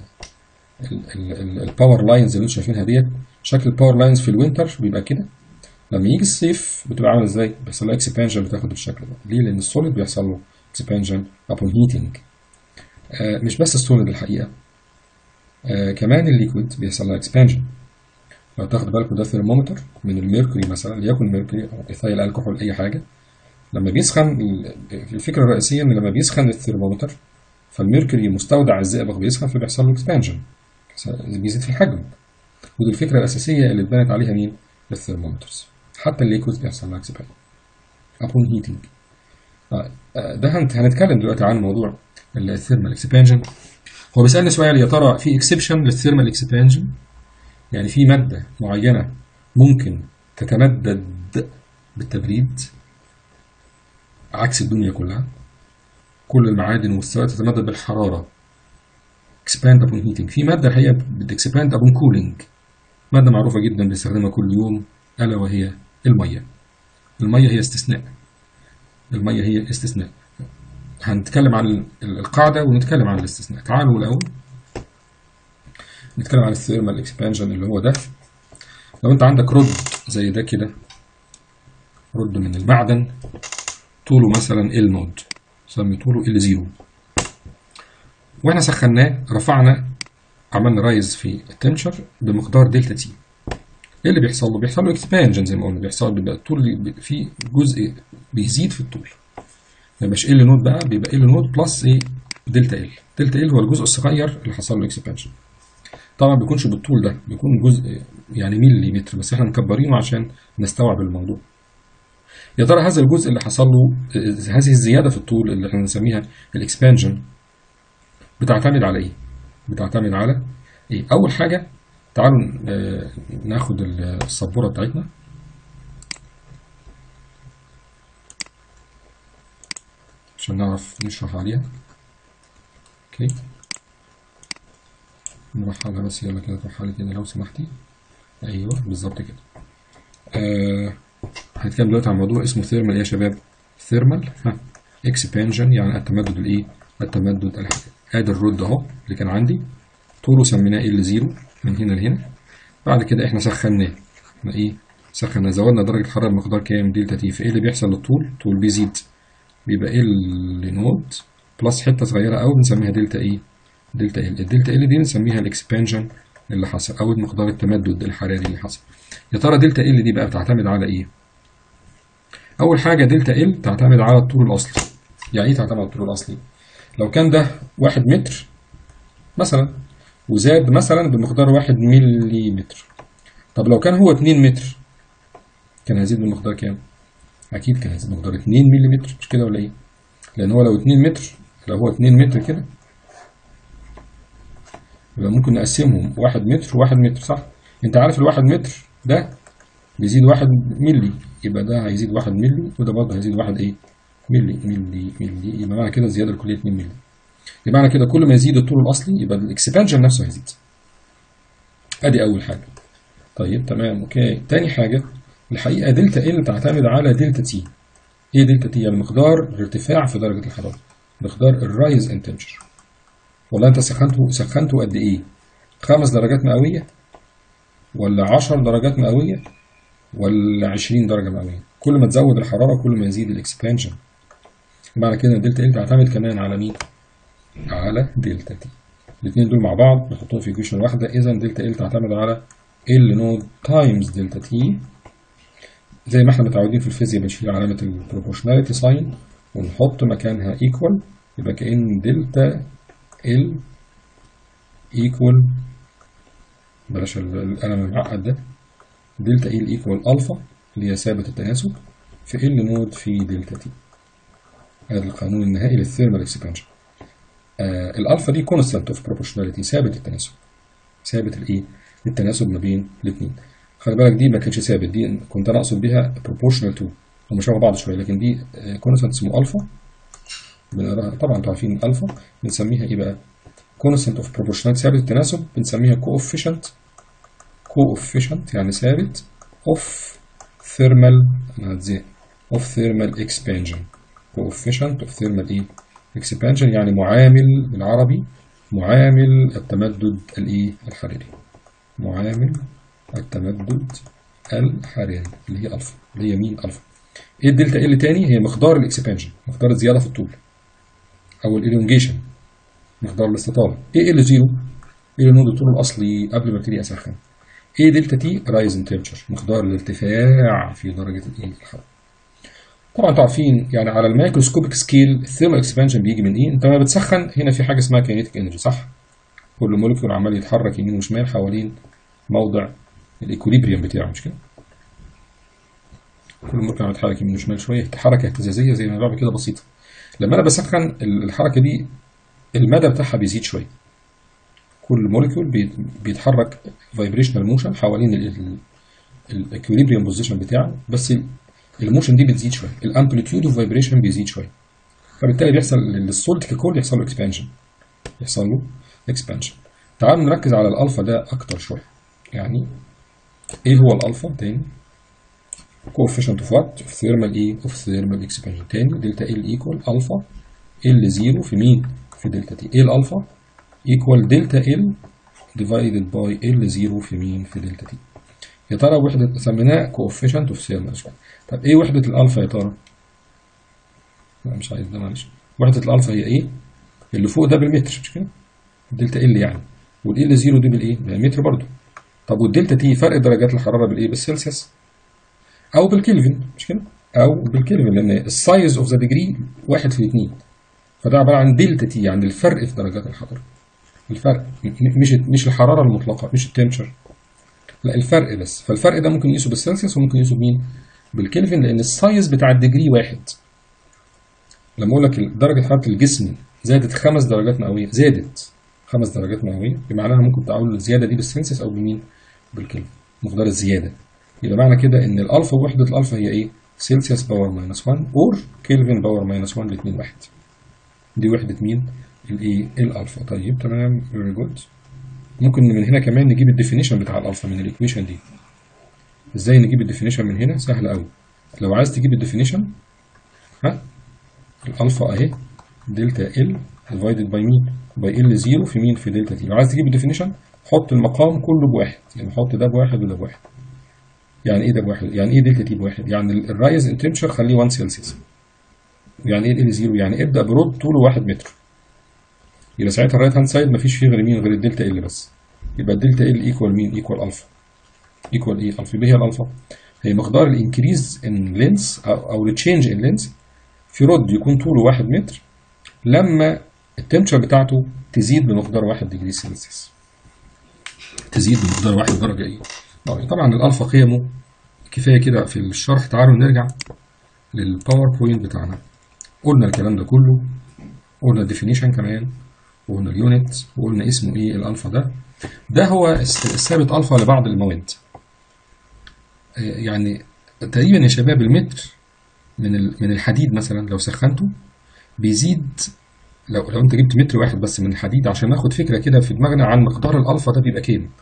الباور لاينز اللي انتم شايفينها ديت شكل الباور لاينز في الوينتر بيبقى كده لما يجي الصيف بتبقى عامله ازاي بيحصل لها اكسبانشن بتاخد بالشكل ده ليه لان السوليد بيحصل له اكسبانشن upon heating آه مش بس السوليد الحقيقه آه كمان الليكويد بيحصل لها اكسبانشن لو تاخد بالكم ده ثرمومتر من الميركوري مثلا ليكن ميركوري او ايثايل الكحول اي حاجه لما بيسخن الفكره الرئيسيه ان لما بيسخن الثرمومتر فالميركوري مستودع الزئبق بيسخن فبيحصل له اكسبانشن بيزيد في الحجم ودي الفكره الاساسيه اللي اتبنت عليها مين الثرمومترز حتى الليكويد بيحصل لها اكسبانشن upon heating ده هنتكلم دلوقتي عن موضوع الثيرمال اكسبانشن هو بيسالني سؤال يا ترى في اكسبشن للثيرمال اكسبانشن يعني في ماده معينه ممكن تتمدد بالتبريد عكس الدنيا كلها كل المعادن والسوائل تتمدد بالحراره expand upon heating في ماده الحقيقه بتكسباند upon cooling ماده معروفه جدا بنستخدمها كل يوم الا وهي الميه الميه هي استثناء الميه هي استثناء هنتكلم عن القاعده ونتكلم عن الاستثناء تعالوا الاول نتكلم عن الثيرمال اكسبانشن اللي هو ده لو انت عندك رد زي ده كده رد من المعدن طوله مثلا ال نود سمي طوله ال زيرو واحنا سخناه رفعنا عملنا رايز في التمشر بمقدار دلتا تي ايه اللي بيحصل له بيحصل له اكسبانجن زي ما قلنا بيحصل بيبقى الطول في جزء بيزيد في الطول ما يبقاش ال نود بقى بيبقى ال نود بلس ايه دلتا ال دلتا ال هو الجزء الصغير اللي حصل له اكسبانجن طبعا ما بيكونش بالطول ده بيكون جزء يعني ملي متر بس احنا مكبرينه عشان نستوعب الموضوع يا ترى هذا الجزء اللي حصل له هذه الزياده في الطول اللي احنا بنسميها الاكسبانجن بتعتمد على ايه بتعتمد على ايه اول حاجه تعالوا ناخد السبوره بتاعتنا عشان نعرف نشرح عليها اوكي نرحلها بس يلا كده ترحلي كده لو سمحتي ايوه بالظبط كده آه هنتكلم دلوقتي عن موضوع اسمه ثيرمال ايه يا شباب ثيرمال ها اكسبانجن يعني التمدد الايه التمدد الحراري ادي الرد اهو اللي كان عندي طوله سميناه ال زيرو من هنا لهنا بعد كده احنا سخناه احنا ايه سخنا زودنا درجه الحراره بمقدار كام دلتا تي فايه اللي بيحصل للطول الطول بيزيد بيبقى ال نود بلس حته صغيره قوي بنسميها دلتا ايه دلتا ال الدلتا ال دي بنسميها الاكسبانجن اللي حصل او مقدار التمدد الحراري اللي حصل يا ترى دلتا ال دي بقى بتعتمد على ايه اول حاجه دلتا ال تعتمد على الطول الاصلي يعني ايه تعتمد على الطول الاصلي لو كان ده واحد متر مثلا وزاد مثلا بمقدار واحد ملي متر طب لو كان هو اتنين متر كان هيزيد بمقدار كام؟ أكيد كان هيزيد بمقدار اتنين ملي متر مش كده ولا إيه؟ لأن هو لو اتنين متر لو هو اتنين متر كده يبقى ممكن نقسمهم واحد متر وواحد متر صح؟ أنت عارف الواحد متر ده بيزيد واحد ملي يبقى ده هيزيد واحد ملي وده برضه هيزيد واحد إيه؟ ملي ملي ملي يبقى معنى كده الزيادة الكلية 2 ملي يبقى معنى كده كل ما يزيد الطول الاصلي يبقى الاكسبانشن نفسه هيزيد ادي اول حاجه طيب تمام اوكي تاني حاجه الحقيقه دلتا ال تعتمد على دلتا تي ايه دلتا تي يعني مقدار الارتفاع في درجه الحراره مقدار الرايز ان تمبشر والله انت سخنته سخنته قد ايه خمس درجات مئويه ولا 10 درجات مئويه ولا 20 درجه مئويه كل ما تزود الحراره كل ما يزيد الاكسبانشن معنى كده دلتا ال تعتمد كمان على مين على دلتا تي الاثنين دول مع بعض نحطهم في ايكويشن واحده اذا دلتا ال تعتمد على ال نود تايمز دلتا تي زي ما احنا متعودين في الفيزياء بنشيل علامه البروبورشناليتي ساين ونحط مكانها ايكوال يبقى كأن دلتا ال ايكوال بلاش القلم المعقد ده دلتا ال ايكوال الفا اللي هي ثابت التناسب في ال نود في دلتا تي هذا القانون النهائي للثيرمال اكسبانشن آه الالفا دي كونستانت اوف بروبورشناليتي ثابت التناسب ثابت الايه التناسب ما بين الاثنين خلي بالك دي ما كانتش ثابت دي كنت انا اقصد بيها proportional to هم شبه بعض شويه لكن دي كونستانت اسمه الفا بنقراها طبعا انتوا عارفين الفا بنسميها ايه بقى كونستانت اوف بروبورشناليتي ثابت التناسب بنسميها كوفيشنت كوفيشنت يعني ثابت اوف ثيرمال انا هتزهق اوف ثيرمال اكسبانجن كوفيشنت اوف ثيرمال ايه اكسبانجن يعني معامل بالعربي معامل التمدد الايه الحراري معامل التمدد الحراري اللي هي الفا اللي هي مين الفا ايه الدلتا ال تاني هي مقدار الاكسبانجن مقدار الزياده في الطول او الالونجيشن مقدار الاستطاله ايه ال زيرو ال نود الطول الاصلي قبل ما ابتدي اسخن ايه دلتا تي رايز ان تمبرتشر مقدار الارتفاع في درجه الايه الحراره طبعا انتوا عارفين يعني على الميكروسكوبيك سكيل الثيرمال اكسبانشن بيجي من ايه انت لما بتسخن هنا في حاجه اسمها كينيتيك انرجي صح كل مولكيول عمال يتحرك يمين وشمال حوالين موضع الايكوليبريم بتاعه مش كده كل مولكيول عمال يتحرك يمين وشمال شويه حركه اهتزازيه زي ما بعمل كده بسيطه لما انا بسخن الحركه دي المدى بتاعها بيزيد شويه كل مولكيول بيتحرك فايبريشنال موشن حوالين الاكوليبريم بوزيشن بتاعه بس الموشن دي بتزيد شويه الامبليتيود اوف فايبريشن بيزيد شويه فبالتالي بيحصل للسولت ككل يحصل له اكسبانشن يحصل له اكسبانشن تعالوا نركز على الالفا ده اكتر شويه يعني ايه هو الالفا تاني coefficient of what of thermal ايه of thermal expansion تاني دلتا ال ايكوال الفا ال زيرو في مين في دلتا تي ايه الالفا ايكوال دلتا ال divided by ال زيرو في مين في دلتا تي يا ترى وحدة سميناه coefficient of thermal expansion طب ايه وحدة الالفا يا ترى لا مش عايز ده معلش وحدة الالفا هي ايه اللي فوق ده بالمتر مش كده الدلتا ال يعني والال زيرو دي بالايه بالمتر برضو طب والدلتا تي فرق درجات الحراره بالايه بالسلسيوس او بالكلفن مش كده او بالكلفن لان السايز اوف ذا ديجري واحد في اتنين فده عباره عن دلتا تي يعني الفرق في درجات الحراره الفرق مش مش الحراره المطلقه مش التمشر لا الفرق بس فالفرق ده ممكن يقيسه بالسلسيوس وممكن يقيسه بمين بالكلفن لان السايز بتاع الديجري واحد لما اقول لك درجه حراره الجسم زادت خمس درجات مئويه زادت خمس درجات مئويه بمعناها ممكن تقول الزياده دي بالسلسيوس او بمين بالكلفن مقدار الزياده يبقى معنى كده ان الالفا وحده الالفا هي ايه سلسيوس باور ماينس 1 اور كلفن باور ماينس 1 الاثنين واحد دي وحده مين الايه الالفا طيب تمام فيري جود ممكن من هنا كمان نجيب الديفينيشن بتاع الالفا من الايكويشن دي ازاي نجيب الديفينيشن من هنا سهل قوي لو عايز تجيب الديفينيشن ها الالفا اهي دلتا ال ديفايدد باي مين باي ال زيرو في مين في دلتا تي لو عايز تجيب الديفينيشن حط المقام كله بواحد يعني حط ده بواحد وده بواحد يعني ايه ده بواحد يعني ايه دلتا تي بواحد يعني الرايز ان تمبشر خليه 1 سلسيوس يعني ايه ال زيرو يعني ابدا برود طوله 1 متر يبقى ساعتها الرايت هاند سايد مفيش فيه غير مين غير الدلتا ال بس يبقى الدلتا ال ايكوال مين ايكوال الفا ايكوال ايه الفا يبقى هي الالفا هي مقدار الانكريز ان لينس او, أو التشينج ان لينس في رود يكون طوله 1 متر لما التمبشر بتاعته تزيد بمقدار 1 ديجري سلسيوس تزيد بمقدار 1 درجه ايه طبعا الالفا قيمه كفايه كده في الشرح تعالوا نرجع للباوربوينت بتاعنا قلنا الكلام ده كله قلنا الديفينيشن كمان وقلنا اليونت وقلنا اسمه ايه الالفا ده ده هو الثابت الفا لبعض المواد يعني تقريبا يا شباب المتر من من الحديد مثلا لو سخنته بيزيد لو لو انت جبت متر واحد بس من الحديد عشان ناخد فكره كده في دماغنا عن مقدار الالفا ده بيبقى كام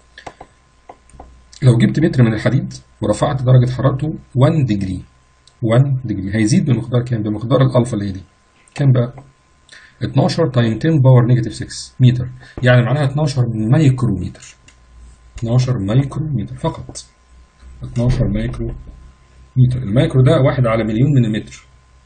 لو جبت متر من الحديد ورفعت درجه حرارته 1 ديجري 1 ديجري هيزيد بمقدار كام بمقدار الالفا اللي هي دي كام بقى 12 تايم 10 باور نيجاتيف 6 متر يعني معناها 12 مايكرو متر 12 مايكرو متر فقط 12 مايكرو متر المايكرو ده واحد على مليون من المتر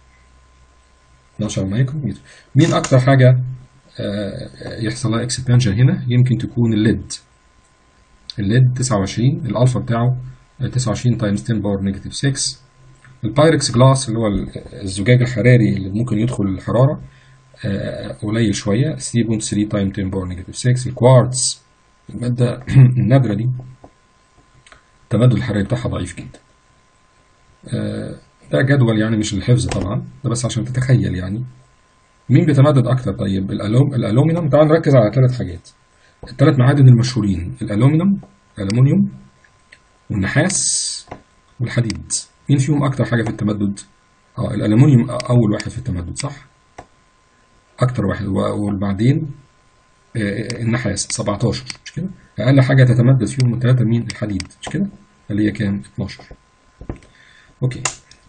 12 مايكرو متر مين اكتر حاجه يحصل لها اكسبانشن هنا يمكن تكون الليد الليد 29 الالفا بتاعه 29 تايمز 10 باور نيجاتيف 6 البايركس جلاس اللي هو الزجاج الحراري اللي ممكن يدخل الحراره آه، قليل شويه 3.3 تايم 10 باور نيجاتيف 6 الكوارتز الماده النادره دي التمدد الحراري بتاعها ضعيف جدا آه، ده جدول يعني مش للحفظ طبعا ده بس عشان تتخيل يعني مين بيتمدد اكتر طيب الالوم الالومنيوم تعال نركز على ثلاث حاجات الثلاث معادن المشهورين الالومنيوم الالومنيوم والنحاس والحديد مين فيهم اكتر حاجه في التمدد اه الالومنيوم اول واحد في التمدد صح اكتر واحد و- وبعدين آه، النحاس 17 مش كده اقل حاجه تتمدد فيهم من ثلاثه مين الحديد مش كده اللي هي كام 12 اوكي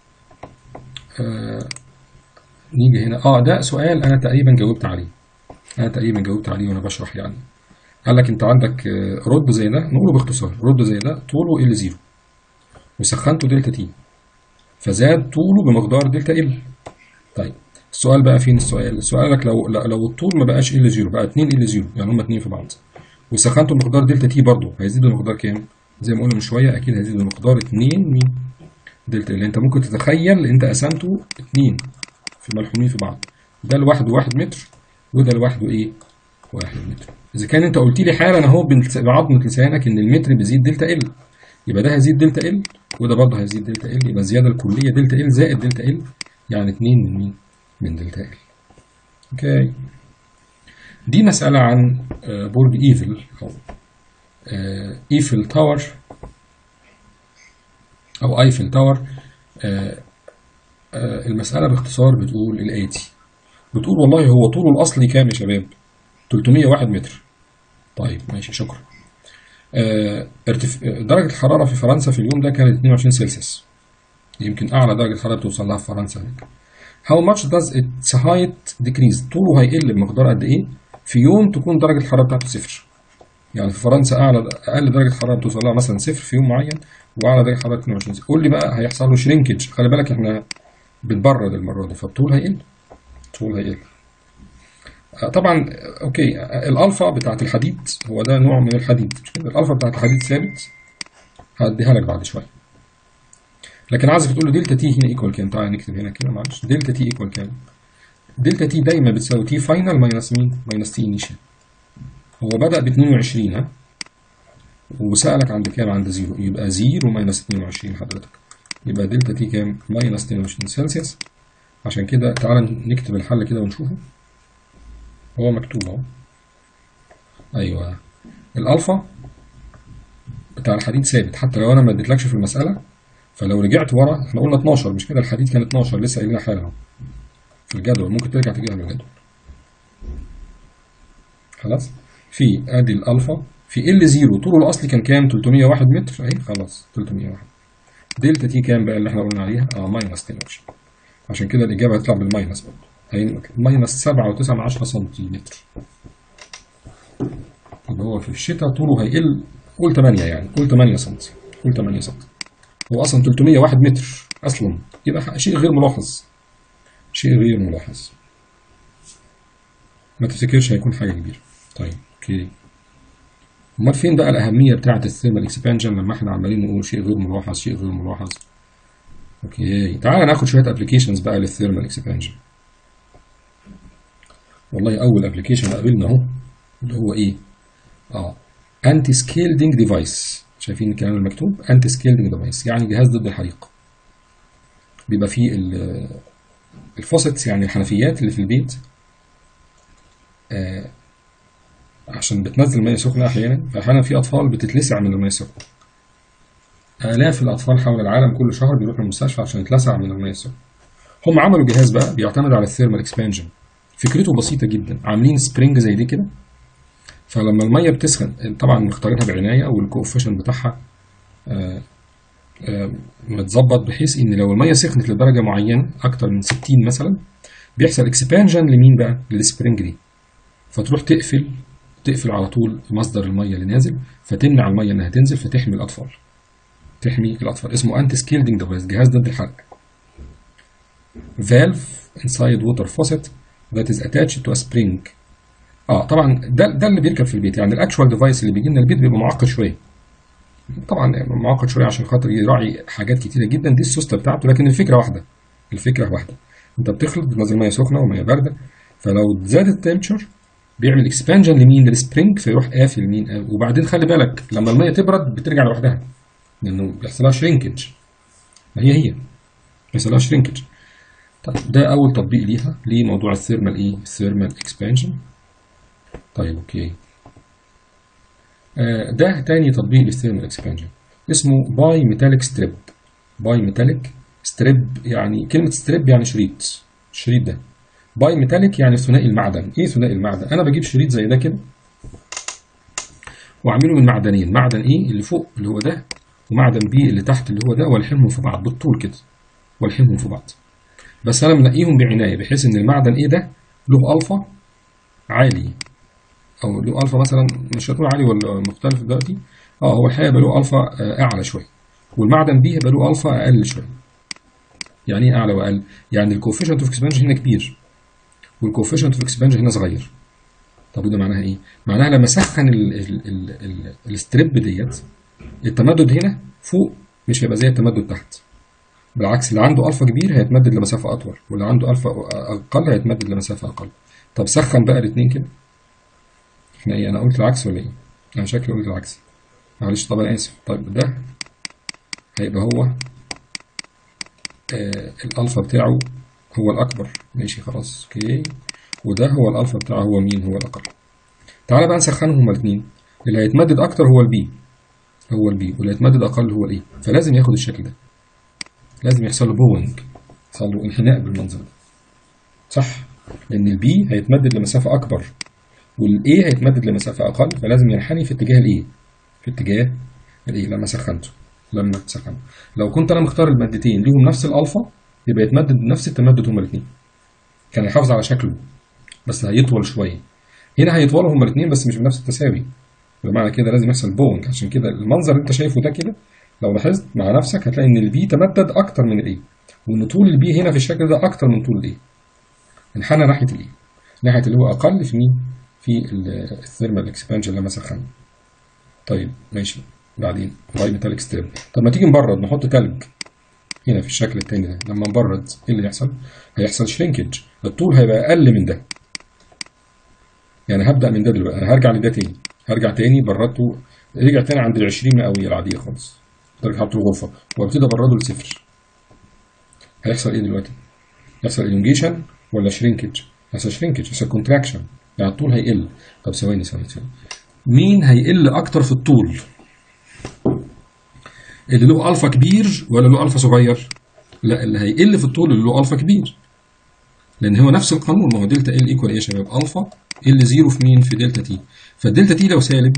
آه نيجي هنا اه ده سؤال انا تقريبا جاوبت عليه انا تقريبا جاوبت عليه وانا بشرح يعني قال لك انت عندك آه، رد زي ده نقوله باختصار رد زي ده طوله ال زيرو وسخنته دلتا تي فزاد طوله بمقدار دلتا ال طيب السؤال بقى فين السؤال السؤال لك لو لو الطول ما بقاش ال زيرو بقى 2 ال زيرو يعني هما اتنين في بعض وسخنته بمقدار دلتا تي برضه هيزيد بمقدار كام زي ما قلنا من شويه اكيد هيزيد بمقدار 2 مين دلتا ال انت ممكن تتخيل انت قسمته 2 في ملحومين في بعض ده لوحده 1 متر وده لوحده ايه 1 متر اذا كان انت قلت لي حالا اهو بنت- بعظمه لسانك ان المتر بيزيد دلتا ال يبقى ده هيزيد دلتا ال وده برضه هيزيد دلتا ال يبقى الزياده الكليه دلتا ال زائد دلتا ال يعني 2 من مين؟ من دلتا ال. اوكي. دي مسألة عن آه، برج ايفل او آه، ايفل تاور او ايفل تاور آه، آه، المسألة باختصار بتقول الآتي بتقول والله هو طوله الأصلي كام يا شباب؟ 301 متر. طيب ماشي شكرا. آه، ارتف... آه، درجة الحرارة في فرنسا في اليوم ده كانت 22 سلسيوس يمكن أعلى درجة حرارة بتوصل لها في فرنسا هناك How much does its height decrease طوله هيقل بمقدار قد إيه في يوم تكون درجة الحرارة بتاعته صفر يعني في فرنسا أعلى أقل درجة حرارة بتوصل لها مثلا صفر في يوم معين وأعلى درجة حرارة 22 صفر. قول لي بقى هيحصل له شرينكج خلي بالك إحنا بنبرد المرة دي فالطول هيقل الطول هيقل آه، طبعا آه، اوكي آه، الالفا بتاعت الحديد هو ده نوع من الحديد مش كده الالفا بتاعت الحديد ثابت هديها لك بعد شويه لكن عايزك تقول له دلتا تي هنا ايكوال كام تعالى نكتب هنا كده معلش دلتا تي ايكوال كام دلتا تي دايما بتساوي تي فاينل ماينس مين ماينس تي انيشال هو بدأ ب 22 ها وسألك عند كام عند زيرو يبقى زيرو ماينس 22 حضرتك يبقى دلتا تي كام ماينس 22 سلسيوس عشان كده تعالى نكتب الحل كده ونشوفه هو مكتوب اهو ايوه الالفا بتاع الحديد ثابت حتى لو انا ما اديتلكش في المساله فلو رجعت ورا احنا قلنا 12 مش كده الحديد كان 12 لسه قايلينها حالا اهو في الجدول ممكن ترجع تجيبها من الجدول خلاص في ادي الالفا في ال 0 طوله الاصلي كان كام 301 متر اهي خلاص 301 دلتا تي كام بقى اللي احنا قلنا عليها اه ماينس 22 عشان كده الاجابه هتطلع بالماينس برضه هي ماينس 7.9 سنتيمتر يبقى هو في الشتاء طوله هيقل قول 8 يعني قول 8 سم قول 8 سم هو اصلا 301 متر اصلا يبقى شيء غير ملاحظ شيء غير ملاحظ ما تفتكرش هيكون حاجه كبيره طيب اوكي امال فين بقى الاهميه بتاعه الثيرمال اكسبانجن لما احنا عمالين نقول شيء غير ملاحظ شيء غير ملاحظ اوكي تعال ناخد شويه ابلكيشنز بقى للثيرمال اكسبانجن والله اول ابلكيشن قابلنا اهو اللي هو ايه اه انتي سكيلدنج ديفايس شايفين الكلام المكتوب انتي سكيلدنج ديفايس يعني جهاز ضد الحريق بيبقى فيه الفوسيتس يعني الحنفيات اللي في البيت آه عشان بتنزل ميه سخنه احيانا فاحيانا في اطفال بتتلسع من الميه السخنه آلاف الأطفال حول العالم كل شهر بيروحوا المستشفى عشان يتلسع من الميه السخنه هم عملوا جهاز بقى بيعتمد على الثيرمال اكسبانجن فكرته بسيطه جدا عاملين سبرينج زي دي كده فلما الميه بتسخن طبعا مختارينها بعنايه والكوفيشن بتاعها آه، آه، متظبط بحيث ان لو الميه سخنت لدرجه معينه اكتر من 60 مثلا بيحصل اكسبانجن لمين بقى للسبرينج دي فتروح تقفل تقفل على طول مصدر الميه اللي نازل فتمنع الميه انها تنزل فتحمي الاطفال تحمي الاطفال اسمه انتي سكيلدنج ديفايس جهاز ضد الحرق فالف inside water faucet that is attached to a spring اه طبعا ده ده اللي بيركب في البيت يعني الاكشوال ديفايس اللي بيجي لنا البيت بيبقى معقد شويه طبعا معقد شويه عشان خاطر يراعي حاجات كتيره جدا دي السوسته بتاعته لكن الفكره واحده الفكره واحده انت بتخلط بتنزل ميه سخنه وميه بارده فلو زاد التمبشر بيعمل اكسبانجن لمين للسبرينج فيروح قافل مين قافل. وبعدين خلي بالك لما الميه تبرد بترجع لوحدها لانه بيحصل لها شرينكج ما هي هي بيحصل لها شرينكج طيب ده اول تطبيق ليها لموضوع الثيرمال ايه الثيرمال اكسبانشن طيب اوكي آه ده تاني تطبيق للثيرمال اكسبانشن اسمه باي ميتاليك ستريب باي ميتاليك ستريب يعني كلمة ستريب يعني شريط الشريط ده باي ميتاليك يعني ثنائي المعدن ايه ثنائي المعدن انا بجيب شريط زي ده كده واعمله من معدنين معدن ايه اللي فوق اللي هو ده ومعدن بي اللي تحت اللي هو ده والحمهم في بعض بالطول كده والحمهم في بعض بس انا منقيهم بعنايه بحيث ان المعدن ايه ده له الفا عالي او له الفا مثلا مش هتقول عالي ولا مختلف دلوقتي اه هو الحقيقه بقى له الفا آه، اعلى شويه والمعدن بي هيبقى له الفا اقل شويه يعني ايه اعلى واقل يعني الكوفيشنت اوف اكسبانشن هنا كبير والكوفيشنت اوف اكسبانشن هنا صغير طب وده معناها ايه معناها لما اسخن ال- ال- ال- ال- الستريب ديت التمدد هنا فوق مش هيبقى زي التمدد تحت بالعكس اللي عنده الفا كبير هيتمدد لمسافه اطول واللي عنده الفا اقل هيتمدد لمسافه اقل طب سخن بقى الاثنين كده احنا ايه انا قلت العكس ولا ايه انا شكلي قلت العكس معلش طب انا اسف طيب ده هيبقى هو آه الالفا بتاعه هو الاكبر ماشي خلاص اوكي وده هو الالفا بتاعه هو مين هو الاقل تعالى بقى نسخنهم هما الاثنين اللي هيتمدد اكتر هو البي هو البي واللي هيتمدد اقل هو الايه فلازم ياخد الشكل ده لازم يحصل له بوينج يحصل له انحناء بالمنظر ده صح لان البي هيتمدد لمسافه اكبر والاي هيتمدد لمسافه اقل فلازم ينحني في اتجاه الايه في اتجاه الايه لما سخنته لما سخنته لو كنت انا مختار المادتين ليهم نفس الالفا يبقى يتمدد بنفس التمدد هما الاثنين كان هيحافظ على شكله بس هيطول شويه هنا هيطولوا هما الاثنين بس مش بنفس التساوي بمعنى كده لازم يحصل بونج عشان كده المنظر اللي انت شايفه ده كده لو لاحظت مع نفسك هتلاقي ان البي تمدد اكتر من الاي وان طول البي هنا في الشكل ده اكتر من طول الاي انحنى ناحيه الاي ناحيه اللي هو اقل في مين في ال- الثيرمال اكسبانشن لما سخن طيب ماشي بعدين باي ميتاليك ستريب طب ما تيجي نبرد نحط تلج هنا في الشكل التاني ده لما نبرد ايه اللي يحصل هيحصل شرينكج الطول هيبقى اقل من ده يعني هبدا من ده دلوقتي انا هرجع لده تاني هرجع تاني بردته رجع تاني عند ال 20 مئويه العاديه خالص درجه حراره الغرفه وابتدي ابرده لصفر هيحصل ايه دلوقتي؟ يحصل الونجيشن ولا شرينكج؟ يحصل شرينكج يحصل كونتراكشن يعني الطول هيقل طب ثواني ثواني ثواني مين هيقل اكتر في الطول؟ اللي له الفا كبير ولا له الفا صغير؟ لا اللي هيقل في الطول اللي له الفا كبير لان هو نفس القانون ما هو دلتا ال ايكوال ايه يا شباب؟ الفا ال زيرو في مين؟ في دلتا تي فالدلتا تي لو سالب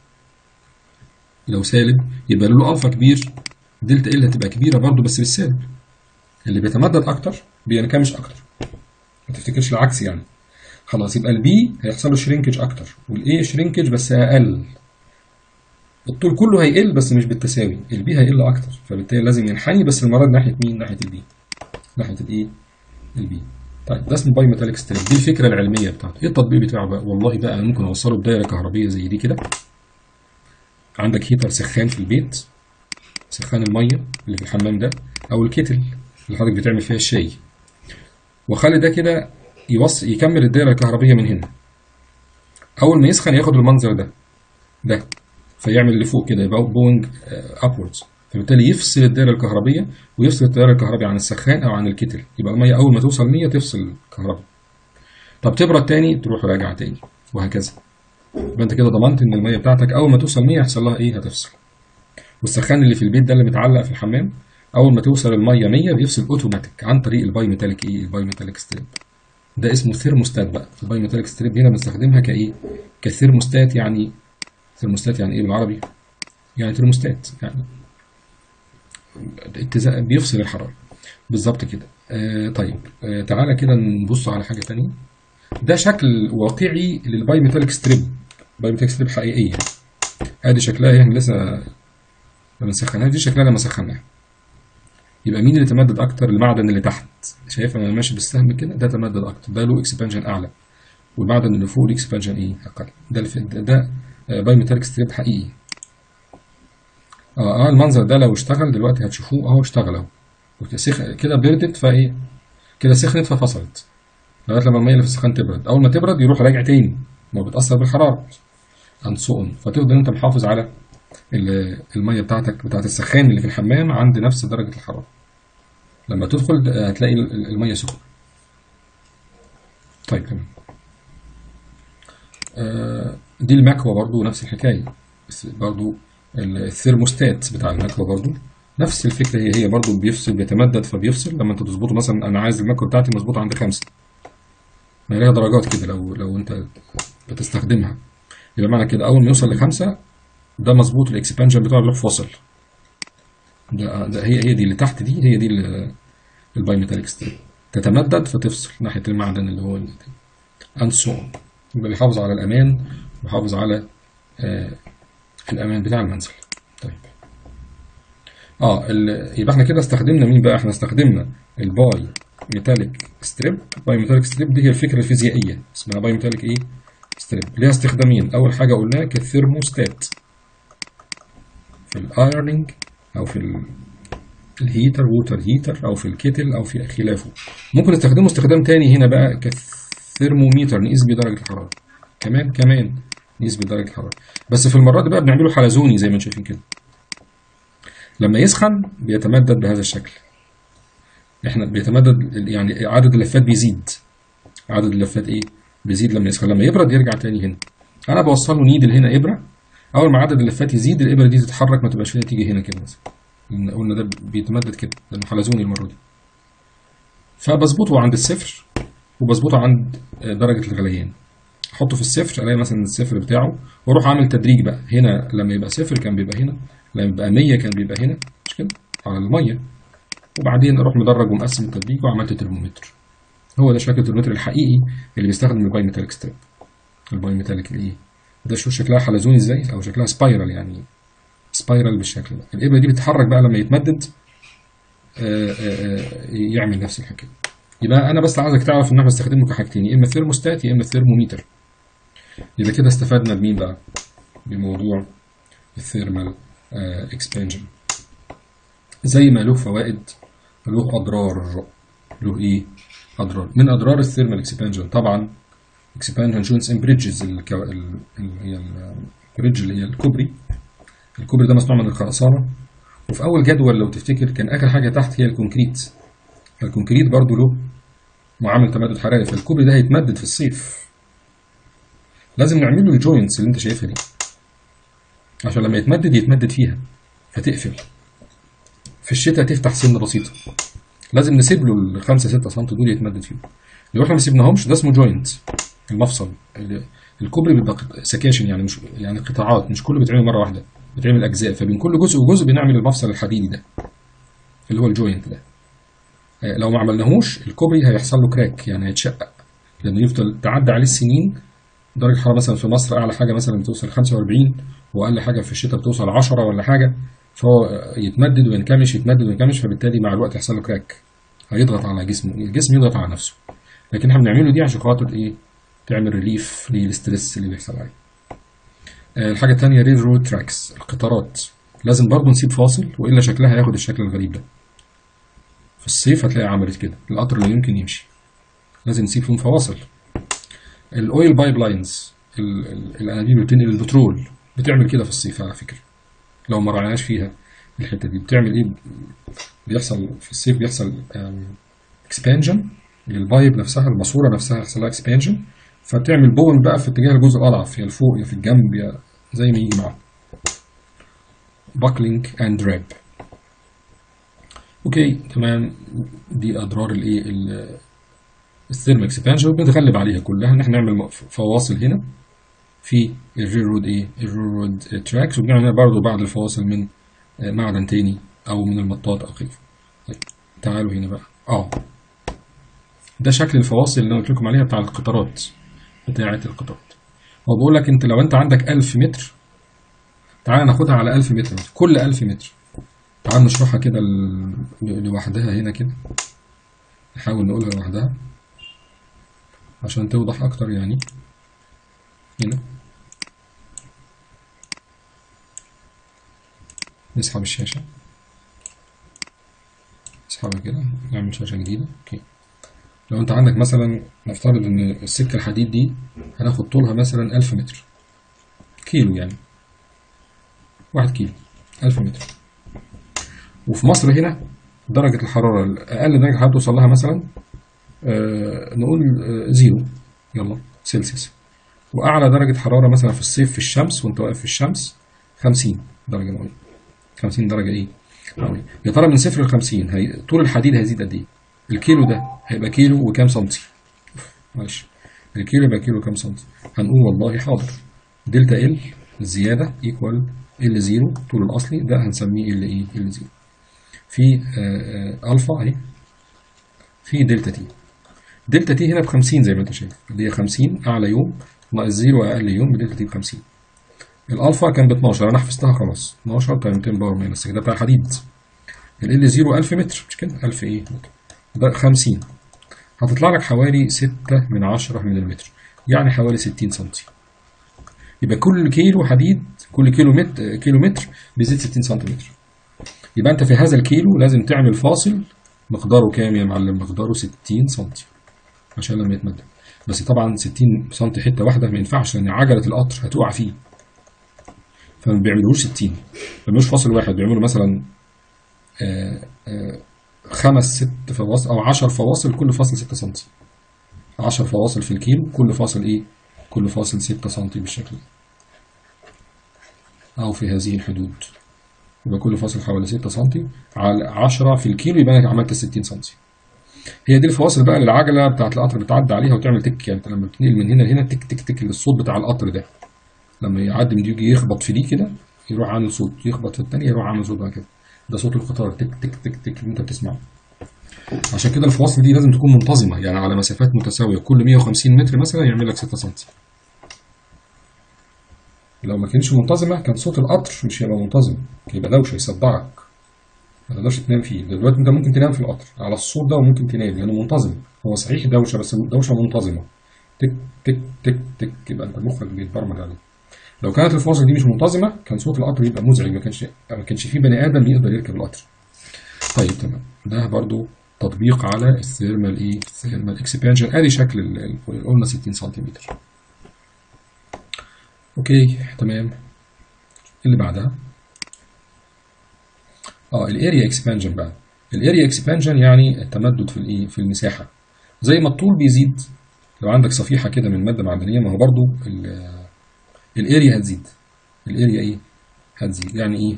لو سالب يبقى له الفا كبير دلتا ال هتبقى كبيره برضو بس بالسالب اللي بيتمدد اكتر بينكمش اكتر ما تفتكرش العكس يعني خلاص يبقى البي هيحصل له شرينكج اكتر والاي شرينكج بس اقل الطول كله هيقل بس مش بالتساوي البي هيقل اكتر فبالتالي لازم ينحني بس المره دي ناحيه مين ناحيه البي ناحيه الايه البي طيب ده اسمه باي ميتاليك ستريب دي الفكره العلميه بتاعته ايه التطبيق بتاعه بقى والله بقى انا ممكن اوصله بدايره كهربيه زي دي كده عندك هيتر سخان في البيت سخان الميه اللي في الحمام ده او الكتل اللي حضرتك بتعمل فيها الشاي وخلي ده كده يوص يكمل الدايره الكهربيه من هنا اول ما يسخن ياخد المنظر ده ده فيعمل لفوق كده يبقى بوينج ابوردز فبالتالي يفصل الدائره الكهربيه ويفصل التيار الكهربي عن السخان او عن الكتل يبقى الميه اول ما توصل 100 تفصل الكهرباء طب تبرد تاني تروح راجع تاني وهكذا يبقى انت كده ضمنت ان الميه بتاعتك اول ما توصل 100 يحصل لها ايه هتفصل والسخان اللي في البيت ده اللي متعلق في الحمام اول ما توصل الميه 100 بيفصل اوتوماتيك عن طريق الباي ميتاليك ايه الباي ميتاليك ستريب ده اسمه ثيرموستات بقى الباي ميتاليك ستريب هنا بنستخدمها كايه كثيرموستات يعني ثيرموستات يعني ايه بالعربي يعني ثيرموستات يعني اتزان بيفصل الحراره بالظبط كده آه طيب آه تعالى كده نبص على حاجه تانية ده شكل واقعي للباي ميتاليك ستريب باي ميتاليك ستريب حقيقيه ادي شكلها يعني لسه لما سخناها دي شكلها لما سخناها يبقى مين اللي تمدد اكتر المعدن اللي تحت شايف انا ماشي بالسهم كده ده تمدد اكتر ده له اكسبانشن اعلى والمعدن اللي فوق الاكسبانشن ايه اقل ده الف... ده, ده باي ميتاليك ستريب حقيقي اه, آه المنظر ده لو اشتغل دلوقتي هتشوفوه اهو اشتغل اهو كده بردت فايه كده سخنت ففصلت لغايه لما الميه اللي في السخان تبرد اول ما تبرد يروح راجع تاني ما هو بيتاثر بالحراره and so on فتفضل انت محافظ على ال- الميه بتاعتك بتاعت السخان اللي في الحمام عند نفس درجه الحراره لما تدخل آه، هتلاقي ال- ال- الميه سخنه طيب تمام آه، دي المكوى برضو نفس الحكايه بس برضو ال- الثيرموستات بتاع المكوى برضو نفس الفكره هي هي برضو بيفصل بيتمدد فبيفصل لما انت تظبطه مثلا انا عايز المكوى بتاعتي مظبوطه عند خمسه ما هي ليها درجات كده لو لو انت بتستخدمها يبقى معنى كده اول ما يوصل لخمسه ده مظبوط الاكسبانشن بتاعه بيروح فاصل ده, ده هي هي دي اللي تحت دي هي دي البايميتاليك ستريب تتمدد فتفصل ناحيه المعدن اللي هو اند سو يبقى بيحافظ على الامان ويحافظ على آه الامان بتاع المنزل طيب اه ال- يبقى احنا كده استخدمنا مين بقى احنا استخدمنا الباي ميتاليك ستريب باي ميتاليك ستريب دي هي الفكره الفيزيائيه اسمها باي ميتاليك ايه ستريب ليها استخدامين اول حاجه قلناها كالثيرموستات في الايرنينج او في ال- الهيتر ووتر هيتر او في الكيتل او في خلافه ممكن نستخدمه استخدام تاني هنا بقى كثيرموميتر نقيس بيه درجه الحراره كمان كمان نقيس بيه درجه الحراره بس في المره دي بقى بنعمله حلزوني زي ما انتم شايفين كده لما يسخن بيتمدد بهذا الشكل احنا بيتمدد يعني عدد اللفات بيزيد عدد اللفات ايه بيزيد لما يسخن لما يبرد يرجع تاني هنا انا بوصل له نيدل هنا ابره اول ما عدد اللفات يزيد الابره دي تتحرك ما تبقاش فيها تيجي هنا كده مثلا لأن قلنا ده بيتمدد كده لانه حلزوني المره دي فبظبطه عند الصفر وبظبطه عند آه، درجه الغليان احطه في الصفر الاقي مثلا الصفر بتاعه واروح اعمل تدريج بقى هنا لما يبقى صفر كان بيبقى هنا لما يبقى 100 كان بيبقى هنا مش كده على الميه وبعدين اروح مدرج ومقسم التدريج وعملت ترمومتر هو ده شكل الترمومتر الحقيقي اللي بيستخدم الباي ميتاليك ستريب الباي ميتاليك الايه ده شوف شكلها حلزوني ازاي او شكلها سبايرال يعني سبايرال بالشكل ده الابره دي بتتحرك بقى لما يتمدد آه، آه، آه، يعمل نفس الحكايه يبقى انا بس عايزك تعرف ان احنا بستخدمه كحاجتين يا اما ثيرموستات يا اما ثيرموميتر يبقى كده استفدنا بمين بقى بموضوع الثيرمال اكسبانجن زي ما له فوائد له اضرار له ايه اضرار من اضرار الثيرمال اكسبانجن طبعا اكسبانجن جوينتس ان بريدجز هي البريدج اللي هي الكوبري الكوبري ده مصنوع من الخرسانه وفي اول جدول لو تفتكر كان اخر حاجه تحت هي الكونكريت الكونكريت برضو له معامل تمدد حراري فالكوبري ده هيتمدد في الصيف لازم نعمل له الجوينتس اللي انت شايفها دي عشان لما يتمدد يتمدد فيها فتقفل في الشتاء تفتح سن بسيطه لازم نسيب له ال 5 6 سم دول يتمدد فيهم لو احنا ما سيبناهمش ده اسمه جوينت المفصل ال- الكوبري بيبقى قط- سكاشن يعني مش يعني قطاعات مش كله بيتعمل مره واحده بيتعمل اجزاء فبين كل جزء وجزء بنعمل المفصل الحديدي ده اللي هو الجوينت ده آه، لو ما عملناهوش الكوبري هيحصل له كراك يعني هيتشقق لانه يفضل تعدي عليه السنين درجه الحراره مثلا في مصر اعلى حاجه مثلا بتوصل 45 واقل حاجه في الشتاء بتوصل 10 ولا حاجه فهو آه، يتمدد وينكمش يتمدد وينكمش فبالتالي مع الوقت يحصل له كراك هيضغط على جسمه الجسم يضغط على نفسه لكن احنا بنعمله دي عشان خاطر ايه تعمل ريليف للستريس اللي بيحصل عليه آه، الحاجه الثانيه ريل رود تراكس القطارات لازم برضه نسيب فاصل والا شكلها هياخد الشكل الغريب ده في الصيف هتلاقي عملت كده القطر اللي يمكن يمشي لازم نسيب فيهم فواصل الاويل بايب لاينز ال- ال- الانابيب اللي بتنقل البترول بتعمل كده في الصيف على فكره لو ما راعناش فيها الحته دي بتعمل ايه بيحصل في الصيف بيحصل اكسبانجن للبايب نفسها الماسوره نفسها يحصل لها اكسبانجن فتعمل بون بقى في اتجاه الجزء الاضعف يا لفوق يا في الجنب يا زي ما يجي معاه buckling and drap اوكي تمام دي اضرار الايه ال- الثيرم اكسبانشن وبنتغلب عليها كلها ان احنا نعمل فواصل هنا في الريل رود ايه الريل رود تراكس وبنعمل برضه بعض الفواصل من آه، معدن تاني او من المطاط او خلافه طيب تعالوا هنا بقى اه ده شكل الفواصل اللي انا قلت لكم عليها بتاع القطارات بتاعه القطارات هو بيقول لك انت لو انت عندك 1000 متر تعال ناخدها على 1000 متر كل 1000 متر تعال نشرحها كده ل- لوحدها هنا كده نحاول نقولها لوحدها عشان توضح اكتر يعني هنا نسحب الشاشة نسحبها كده نعمل شاشة جديدة اوكي لو انت عندك مثلا نفترض ان السكه الحديد دي هناخد طولها مثلا 1000 متر كيلو يعني واحد كيلو 1000 متر وفي مصر هنا درجة الحرارة أقل درجة حرارة توصل لها مثلا آه نقول آه زيرو يلا سلسيوس وأعلى درجة حرارة مثلا في الصيف في الشمس وأنت واقف في الشمس 50 درجة مئوية 50 درجة إيه؟ مئوية يا ترى من صفر ل 50 هي... طول الحديد هيزيد قد إيه؟ الكيلو ده هيبقى كيلو وكام سنتي؟ معلش الكيلو يبقى كيلو كام سنتي؟ هنقول والله حاضر دلتا ال الزيادة ايكوال ال زيرو طول الأصلي ده هنسميه ال إيه؟ ال زيرو في آآ آآ ألفا أهي في دلتا تي دلتا تي هنا ب 50 زي ما أنت شايف اللي هي 50 أعلى يوم ناقص زيرو أقل يوم بدلتا تي ب 50 الألفا كان ب 12 أنا حفظتها خلاص 12 تايم 200 باور ماينس ده بتاع الحديد ال زيرو 1000 متر مش كده 1000 إيه متر ده 50 هتطلع لك حوالي 6 من 10 من المتر يعني حوالي 60 سنتي يبقى كل كيلو حديد كل كيلو متر كيلو متر بيزيد 60 سنتيمتر يبقى انت في هذا الكيلو لازم تعمل فاصل مقداره كام يا معلم مقداره 60 سنتي عشان لما يتمدد بس طبعا 60 سنتي حته واحده ما ينفعش لان عجله القطر هتقع فيه فما بيعملوش 60 ما بيعملوش فاصل واحد بيعملوا مثلا آآ آآ خمس ست فواصل او 10 فواصل كل فاصل 6 سنتي 10 فواصل في الكيلو كل فاصل ايه كل فاصل 6 سنتي بالشكل ده او في هذه الحدود يبقى كل فاصل حوالي 6 سم على 10 في الكيلو يبقى انا عملت 60 سم هي دي الفواصل بقى للعجله بتاعت القطر بتعدي عليها وتعمل تك يعني انت لما بتنقل من هنا لهنا تك تك تك الصوت بتاع القطر ده لما يعدي من دي يجي يخبط في دي كده يروح عامل صوت يخبط في الثانيه يروح عامل صوت بقى كده ده صوت القطار تك تك تك تك اللي انت بتسمعه عشان كده الفواصل دي لازم تكون منتظمه يعني على مسافات متساويه كل 150 متر مثلا يعمل لك 6 سم لو ما كانتش منتظمه كان صوت القطر مش هيبقى منتظم يبقى دوشه يصدعك ما تقدرش تنام فيه دلوقتي انت ممكن تنام في القطر على الصوت ده وممكن تنام لانه منتظم هو صحيح دوشه بس دوشه منتظمه تك تك تك تك يبقى انت مخك بيتبرمج عليه لو كانت الفواصل دي مش منتظمه كان صوت القطر يبقى مزعج ما كانش ما كانش فيه بني ادم يقدر يركب القطر طيب تمام ده برضو تطبيق على الثيرمال ايه الثيرمال اكسبانشن ادي شكل قلنا 60 سنتيمتر اوكي تمام اللي بعدها اه الاريا اكسبانجن بقى الاريا اكسبانجن يعني التمدد في الايه في المساحه زي ما الطول بيزيد لو عندك صفيحه كده من ماده معدنيه ما هو برضو الاريا هتزيد الاريا ايه هتزيد يعني ايه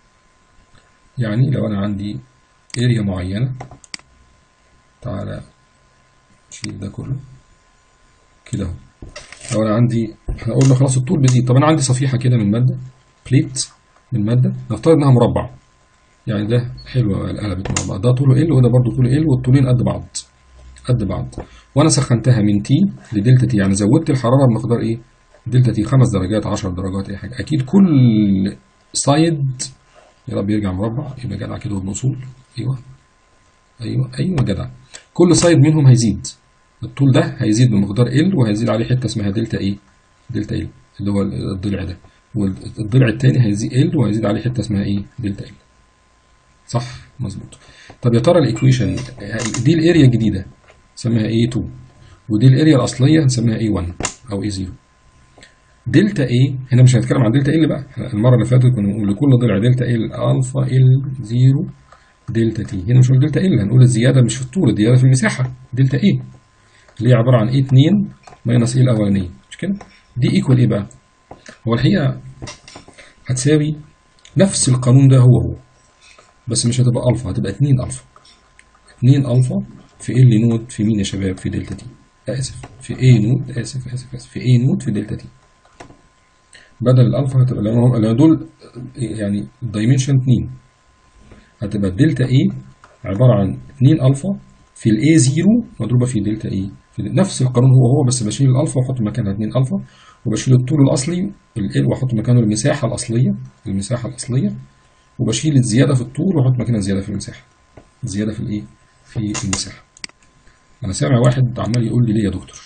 يعني لو انا عندي اريا معينه تعالى نشيل ده كله كده اهو لو انا عندي احنا قلنا خلاص الطول بيزيد طب انا عندي صفيحه كده من ماده بليت من ماده نفترض انها مربع يعني ده حلو قلبت مربع ده طوله ال وده برضه طوله ال والطولين قد بعض قد بعض وانا سخنتها من تي لدلتا تي يعني زودت الحراره بمقدار ايه دلتا تي خمس درجات 10 درجات اي حاجه اكيد كل سايد يا رب يرجع مربع يبقى جدع كده وابن اصول ايوه ايوه ايوه جدع كل سايد منهم هيزيد الطول ده هيزيد بمقدار ال وهيزيد عليه حته اسمها دلتا ايه دلتا ال اللي هو الضلع ده والضلع الثاني هيزيد ال وهيزيد عليه حته اسمها ايه دلتا ال صح مظبوط طب يا ترى الايكويشن دي الاريا الجديده نسميها اي 2 ودي الاريا الاصليه هنسميها اي 1 او اي 0 دلتا اي هنا مش هنتكلم عن دلتا ال بقى المره اللي فاتت كنا بنقول لكل ضلع دلتا ال الفا ال 0 دلتا تي هنا مش هنقول دلتا ال هنقول الزياده مش في الطول الزياده في المساحه دلتا اي اللي هي عباره عن اي 2 ماينس اي الاولانيه مش كده دي ايكوال ايه بقى هو الحقيقه هتساوي نفس القانون ده هو هو بس مش هتبقى الفا هتبقى 2 الفا 2 الفا في ال نود في مين يا شباب في دلتا تي اسف في اي نود اسف اسف اسف في اي نود في دلتا تي بدل الالفا هتبقى لان دول يعني دايمنشن 2 هتبقى الدلتا اي عباره عن 2 الفا في الاي 0 مضروبه في دلتا اي في نفس القانون هو هو بس بشيل الالفا واحط مكانها 2 الفا وبشيل الطول الاصلي ال واحط مكانه المساحه الاصليه المساحه الاصليه وبشيل الزياده في الطول واحط مكانها الزياده في المساحه الزياده في الايه في المساحه انا سامع واحد عمال يقول لي ليه يا دكتور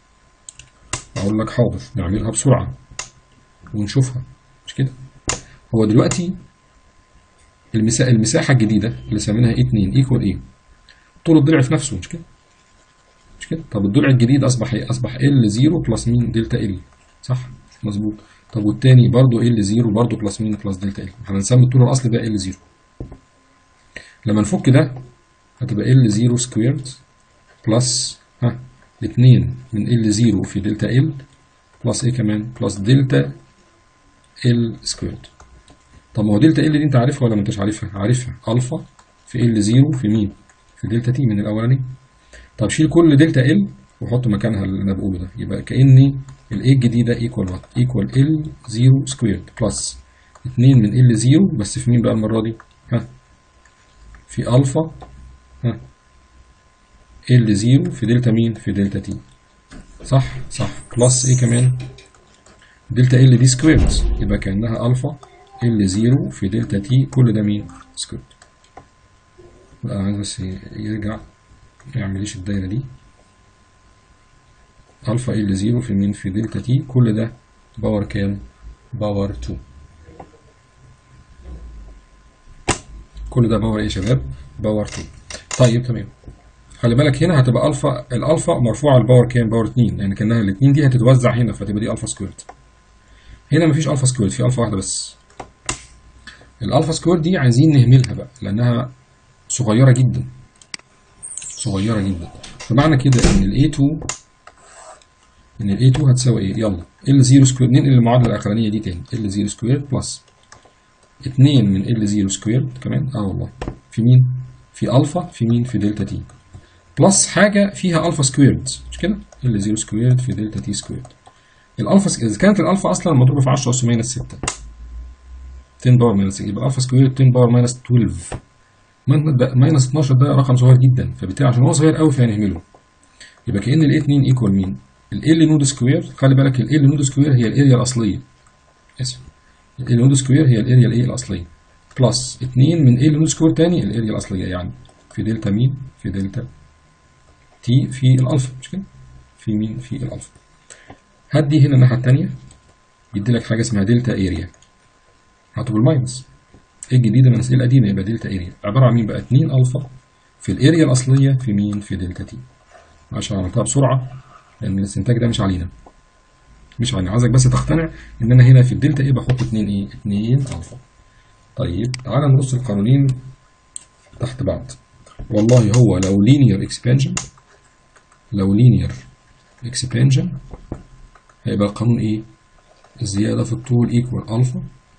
اقول لك حاضر نعملها بسرعه ونشوفها مش كده هو دلوقتي المساحه المساحه الجديده اللي سميناها اي 2 ايكوال ايه طول الضلع في نفسه مش كده مش كده طب الضلع الجديد اصبح ايه اصبح ال 0 بلس مين دلتا ال صح مظبوط طب والتاني برضه ال 0 برضه بلس مين بلس دلتا ال احنا هنسمي الطول الاصلي ده ال 0 لما نفك ده هتبقى ال 0 سكويرد بلس ها 2 من ال 0 في دلتا ال بلس ايه كمان بلس دلتا ال سكويرد طب ما هو دلتا ال دي انت عارفها ولا ما انتش عارفها عارفها الفا في ال 0 في مين في دلتا تي من الاولاني طب شيل كل دلتا ال وحط مكانها اللي انا بقوله ده يبقى كاني الاي الجديده ايكوال وات ايكوال ال 0 سكويرد بلس 2 من ال 0 بس في مين بقى المره دي ها في الفا ها ال 0 في دلتا مين في دلتا تي صح صح بلس ايه كمان دلتا ال دي سكويرد يبقى كانها الفا ال 0 في دلتا تي كل ده مين سكويرد بقى عايز بس يرجع ما يعمليش الدايره دي الفا ال 0 في مين في دلتا تي كل ده باور كام باور 2 كل ده باور ايه يا شباب باور 2 طيب تمام خلي بالك هنا هتبقى الفا الالفا مرفوعه الباور كام باور 2 يعني كانها الاثنين دي هتتوزع هنا فتبقى دي الفا سكويرد هنا مفيش الفا سكويرد في الفا واحده بس الالفا سكويرد دي عايزين نهملها بقى لانها صغيره جدا صغيره جدا فمعنى كده ان الاي 2 ان الاي 2 هتساوي ايه يلا ال 0 سكوير ننقل المعادله الاخرانيه دي تاني ال 0 سكوير بلس 2 من ال 0 سكوير كمان اه والله في مين في الفا في مين في دلتا تي بلس حاجه فيها الفا سكويرد مش كده ال 0 سكوير في دلتا تي سكوير الالفا اذا كانت الالفا اصلا مضروبه في 10 اس ماينس 6 10 باور ماينس يبقى الفا سكوير 10 باور ماينس 12 ماينس 12 ده رقم صغير جدا فبالتالي عشان هو صغير قوي فهنهمله يبقى كأن ال 2 ايكوال مين؟ ال ال نود سكوير خلي بالك ال ال نود سكوير هي الاريا الاصليه اسف ال نود سكوير هي الاريا الايه الاصليه بلس 2 من ال نود سكوير تاني الاريا الاصليه يعني في دلتا مين؟ في دلتا تي في الالفا مش كده؟ في مين؟ في الالفا هدي هنا الناحيه الثانيه يدي لك حاجه اسمها دلتا اريا هاته بالماينس ايه الجديده من الاسئله القديمه يبقى دلتا اريا عباره عن مين بقى 2 الفا في الاريا الاصليه في مين في دلتا تي عشان عملتها بسرعه لان الاستنتاج ده مش علينا مش علينا عايزك بس تقتنع ان انا هنا في الدلتا ايه بحط 2 ايه 2 الفا طيب تعالى نرص القانونين تحت بعض والله هو لو لينير اكسبانشن لو لينير اكسبانشن هيبقى القانون ايه الزياده في الطول ايكوال الفا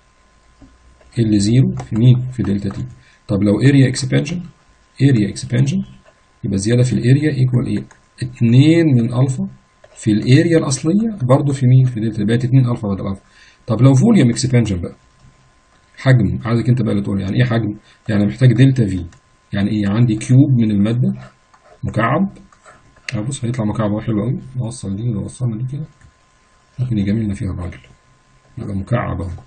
ال 0 في مين في دلتا تي طب لو اريا اكسبانشن اريا اكسبانشن يبقى زياده في الاريا ايكوال ايه 2 من الفا في الاريا الاصليه برضه في مين في دلتا بقت 2 الفا بدل الفا طب لو فوليوم اكسبانشن بقى حجم عايزك انت بقى اللي تقول يعني ايه حجم يعني محتاج دلتا في يعني ايه عندي كيوب من الماده مكعب بص هيطلع مكعب هو حلو قوي نوصل دي لو وصلنا دي كده ممكن يجاملنا فيها الراجل يبقى مكعب اهو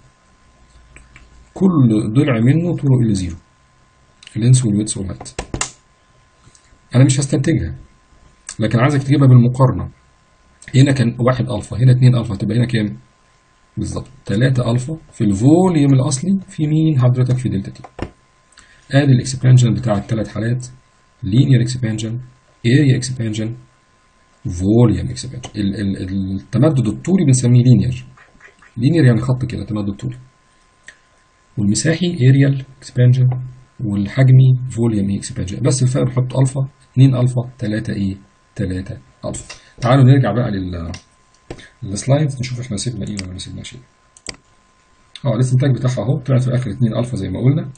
كل ضلع منه طوله ال زيرو اللينس والويتس والهات انا مش هستنتجها لكن عايزك تجيبها بالمقارنه هنا كان واحد الفا هنا اتنين الفا تبقى هنا كام بالظبط 3 الفا في الفوليوم الاصلي في مين حضرتك في دلتا تي ادي الاكسبانشن بتاع الثلاث حالات لينير اكسبانشن اريا اكسبانشن فوليوم اكسبانشن التمدد الطولي بنسميه لينير لينير يعني خط كده تمدد طولي والمساحي اريال اكسبانشن والحجمي فوليوم اكسبانشن بس الفرق نحط الفا 2 الفا 3 ايه 3 الفا تعالوا نرجع بقى لل السلايدز نشوف احنا سيبنا ايه ولا ما سيبناش ايه اه الاستنتاج بتاعها اهو طلعت في الاخر 2 الفا زي ما قلنا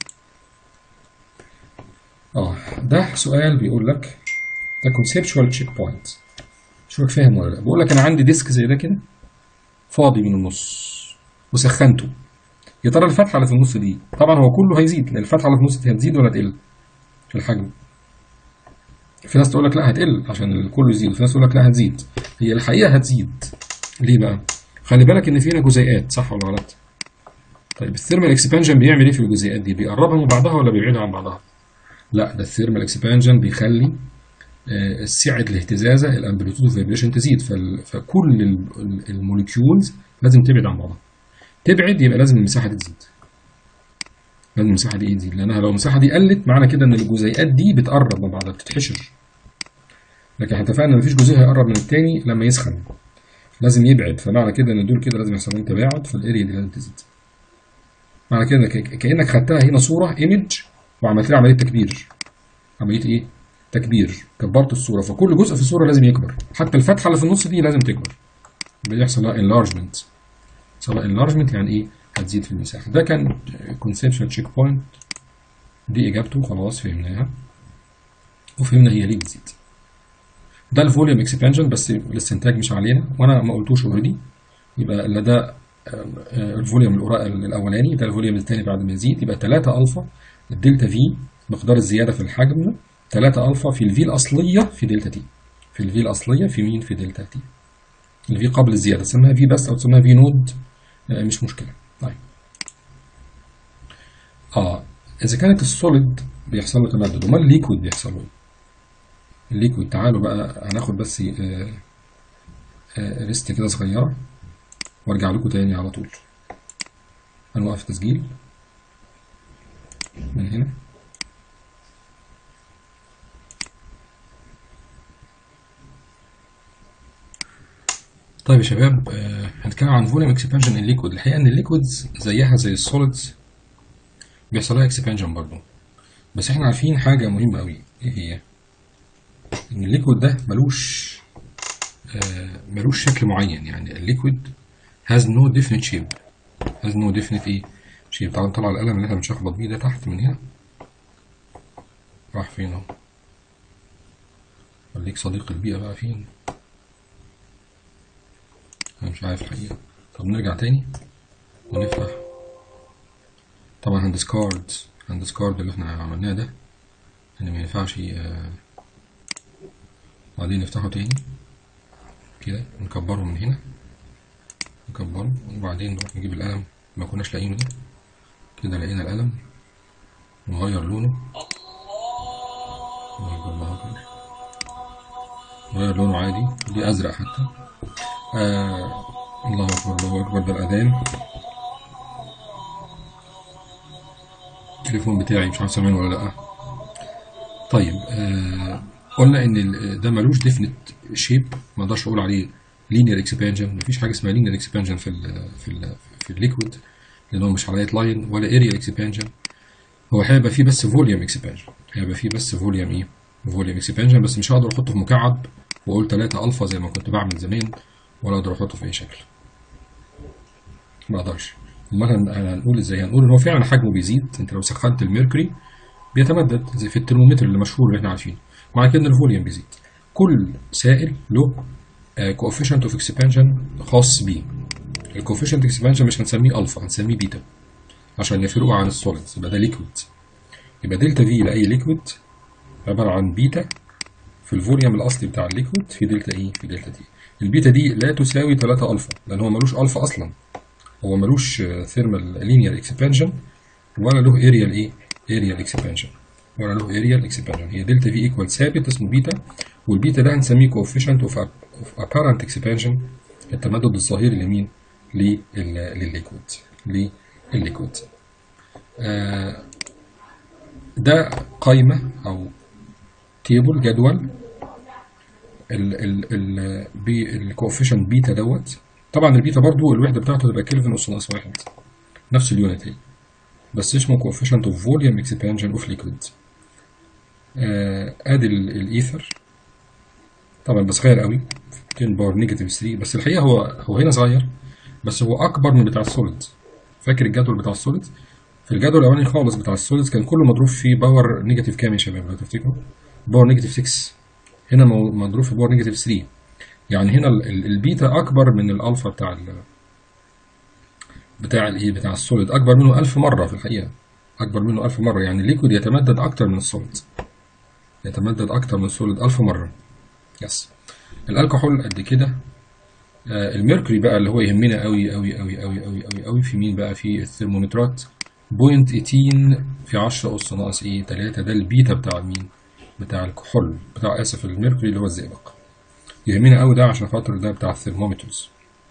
اه ده سؤال بيقول لك ده كونسبشوال تشيك بوينت شوفك فاهم ولا لا بقول لك انا عندي ديسك زي ده كده فاضي من النص وسخنته يا ترى الفتحه اللي في النص دي طبعا هو كله هيزيد لان الفتحه اللي في النص دي هتزيد ولا تقل في الحجم في ناس تقول لك لا هتقل عشان كله يزيد وفي ناس تقول لك لا هتزيد هي الحقيقه هتزيد ليه بقى خلي بالك ان فينا جزيئات صح ولا غلط طيب الثيرمال اكسبانشن بيعمل ايه في الجزيئات دي بيقربها من بعضها ولا بيبعدها عن بعضها لا ده الثيرمال اكسبانشن بيخلي آه، سعه الاهتزازه الامبليتود فايبريشن تزيد فال- فكل ال- الموليكيولز لازم تبعد عن بعضها تبعد يبقى لازم المساحه دي تزيد لازم المساحه دي إيه تزيد لانها لو المساحه دي قلت معنى كده ان الجزيئات دي بتقرب من بعضها بتتحشر لكن احنا اتفقنا ان مفيش جزيء هيقرب من التاني لما يسخن لازم يبعد فمعنى كده ان دول كده لازم يحصل لهم تباعد فالاريا دي لازم تزيد معنى كده ك- كانك خدتها هنا صوره ايمج وعملت لها عمليه تكبير عمليه ايه تكبير كبرت الصوره فكل جزء في الصوره لازم يكبر حتى الفتحه اللي في النص دي لازم تكبر بيحصل لها enlargement سواء enlargement يعني ايه هتزيد في المساحه ده كان conceptual check point دي اجابته خلاص فهمناها وفهمنا هي ليه بتزيد ده الفوليوم اكسبانشن بس الاستنتاج مش علينا وانا ما قلتوش اوريدي يبقى لا ده آه، آه، الفوليوم الأورا- الاولاني ده الفوليوم الثاني بعد ما يزيد يبقى 3 الفا الدلتا في مقدار الزياده في الحجم 3 الفا في الفي الاصليه في دلتا تي في الفي الاصليه في مين في دلتا تي الفي قبل الزياده تسميها في بس او تسميها في نود آه، مش مشكله طيب اه اذا كانت السوليد بيحصل له تمدد امال الليكويد بيحصل له ايه الليكويد تعالوا بقى هناخد بس آه، آه، ريست كده صغيره وارجع لكم تاني على طول هنوقف تسجيل من هنا طيب يا شباب آه، هنتكلم عن فوليوم اكسبانشن الليكويد الحقيقه ان الليكويدز زيها زي السوليدز بيحصل لها اكسبانشن برضه بس احنا عارفين حاجه مهمه قوي ايه هي ان الليكويد ده ملوش آه، ملوش شكل معين يعني الليكويد has no definite shape has no definite ايه shape تعال نطلع القلم اللي احنا بنشخبط بيه ده تحت من هنا راح فين اهو خليك صديق البيئة بقى فين انا مش عارف الحقيقة طب نرجع تاني ونفتح طبعا هندسكارد هندسكارد اللي احنا عملناه ده ان ما ينفعش آه، بعدين نفتحه تاني كده نكبره من هنا نكبره وبعدين نروح نجيب القلم ما كناش لاقيينه ده كده لقينا القلم نغير لونه الله أكبر، الله أكبر. نغير لونه عادي دي أزرق حتى آه الله أكبر الله أكبر ده الأذان التليفون بتاعي مش عارف سامعين ولا لأ طيب آه قلنا ان ال- ده ملوش ديفنت شيب ما اقدرش اقول عليه لينير اكسبانجن مفيش حاجه اسمها لينير اكسبانجن في ال في ال في الليكويد لان هو مش على لاين ولا اريا اكسبانجن هو هيبقى فيه بس فوليوم اكسبانجن هيبقى فيه بس فوليوم ايه فوليوم اكسبانجن بس مش هقدر احطه في مكعب واقول 3 الفا زي ما كنت بعمل زمان ولا اقدر احطه في اي شكل ما اقدرش امال هن- هنقول ازاي هنقول ان هو فعلا حجمه بيزيد انت لو سخنت الميركوري بيتمدد زي في الترمومتر اللي مشهور اللي احنا عارفينه مع كده الفوليوم بيزيد كل سائل له كوفيشنت اوف اكسبانشن خاص بيه الكوفيشنت اكسبانشن مش هنسميه الفا هنسميه بيتا عشان يفرقوا عن السوليدز يبقى ده ليكويد يبقى دلتا في لاي ليكويد عباره عن بيتا في الفوليوم الاصلي بتاع الليكويد في دلتا اي في دلتا تي البيتا دي لا تساوي 3 الفا لان هو ملوش الفا اصلا هو ملوش ثيرمال لينير اكسبانشن ولا له اريال ايه اريال اكسبانشن ولا له اريال اكسبانشن هي دلتا في ايكوال ثابت اسمه بيتا والبيتا ده هنسميه كوفيشنت اوف اوف ابارنت اكسبانشن التمدد الظاهري لمين لل- للليكويد للليكويد آه ده قائمة أو تيبل جدول ال ال ال بالكوفيشنت بيتا دوت طبعا البيتا برضو الوحدة بتاعته تبقى كلفن أس ناقص واحد نفس اليونت هي بس اسمه coefficient of volume expansion of liquid آه، ادي ال- الايثر طبعا بس صغير قوي 2 باور نيجاتيف 3 بس الحقيقه هو هو هنا صغير بس هو اكبر من بتاع السوليد فاكر الجدول بتاع السوليد في الجدول الاولاني خالص بتاع السوليد كان كله مضروب فيه باور نيجاتيف كام يا شباب لو تفتكروا باور نيجاتيف 6 هنا مو- مضروب في باور نيجاتيف 3 يعني هنا ال- ال- البيتا اكبر من الالفا بتاع ال بتاع الايه بتاع السوليد اكبر منه 1000 مره في الحقيقه اكبر منه 1000 مره يعني الليكويد يتمدد اكتر من السوليد يتمدد اكتر من السوليد 1000 مره يس الكحول قد كده آه الميركوري بقى اللي هو يهمنا قوي قوي قوي قوي قوي قوي قوي في مين بقى في الثرمومترات بوينت 18 في 10 اس ناقص ايه 3 ده البيتا بتاع مين بتاع الكحول بتاع اسف الميركوري اللي هو الزئبق يهمنا قوي ده عشان خاطر ده بتاع الثرمومترز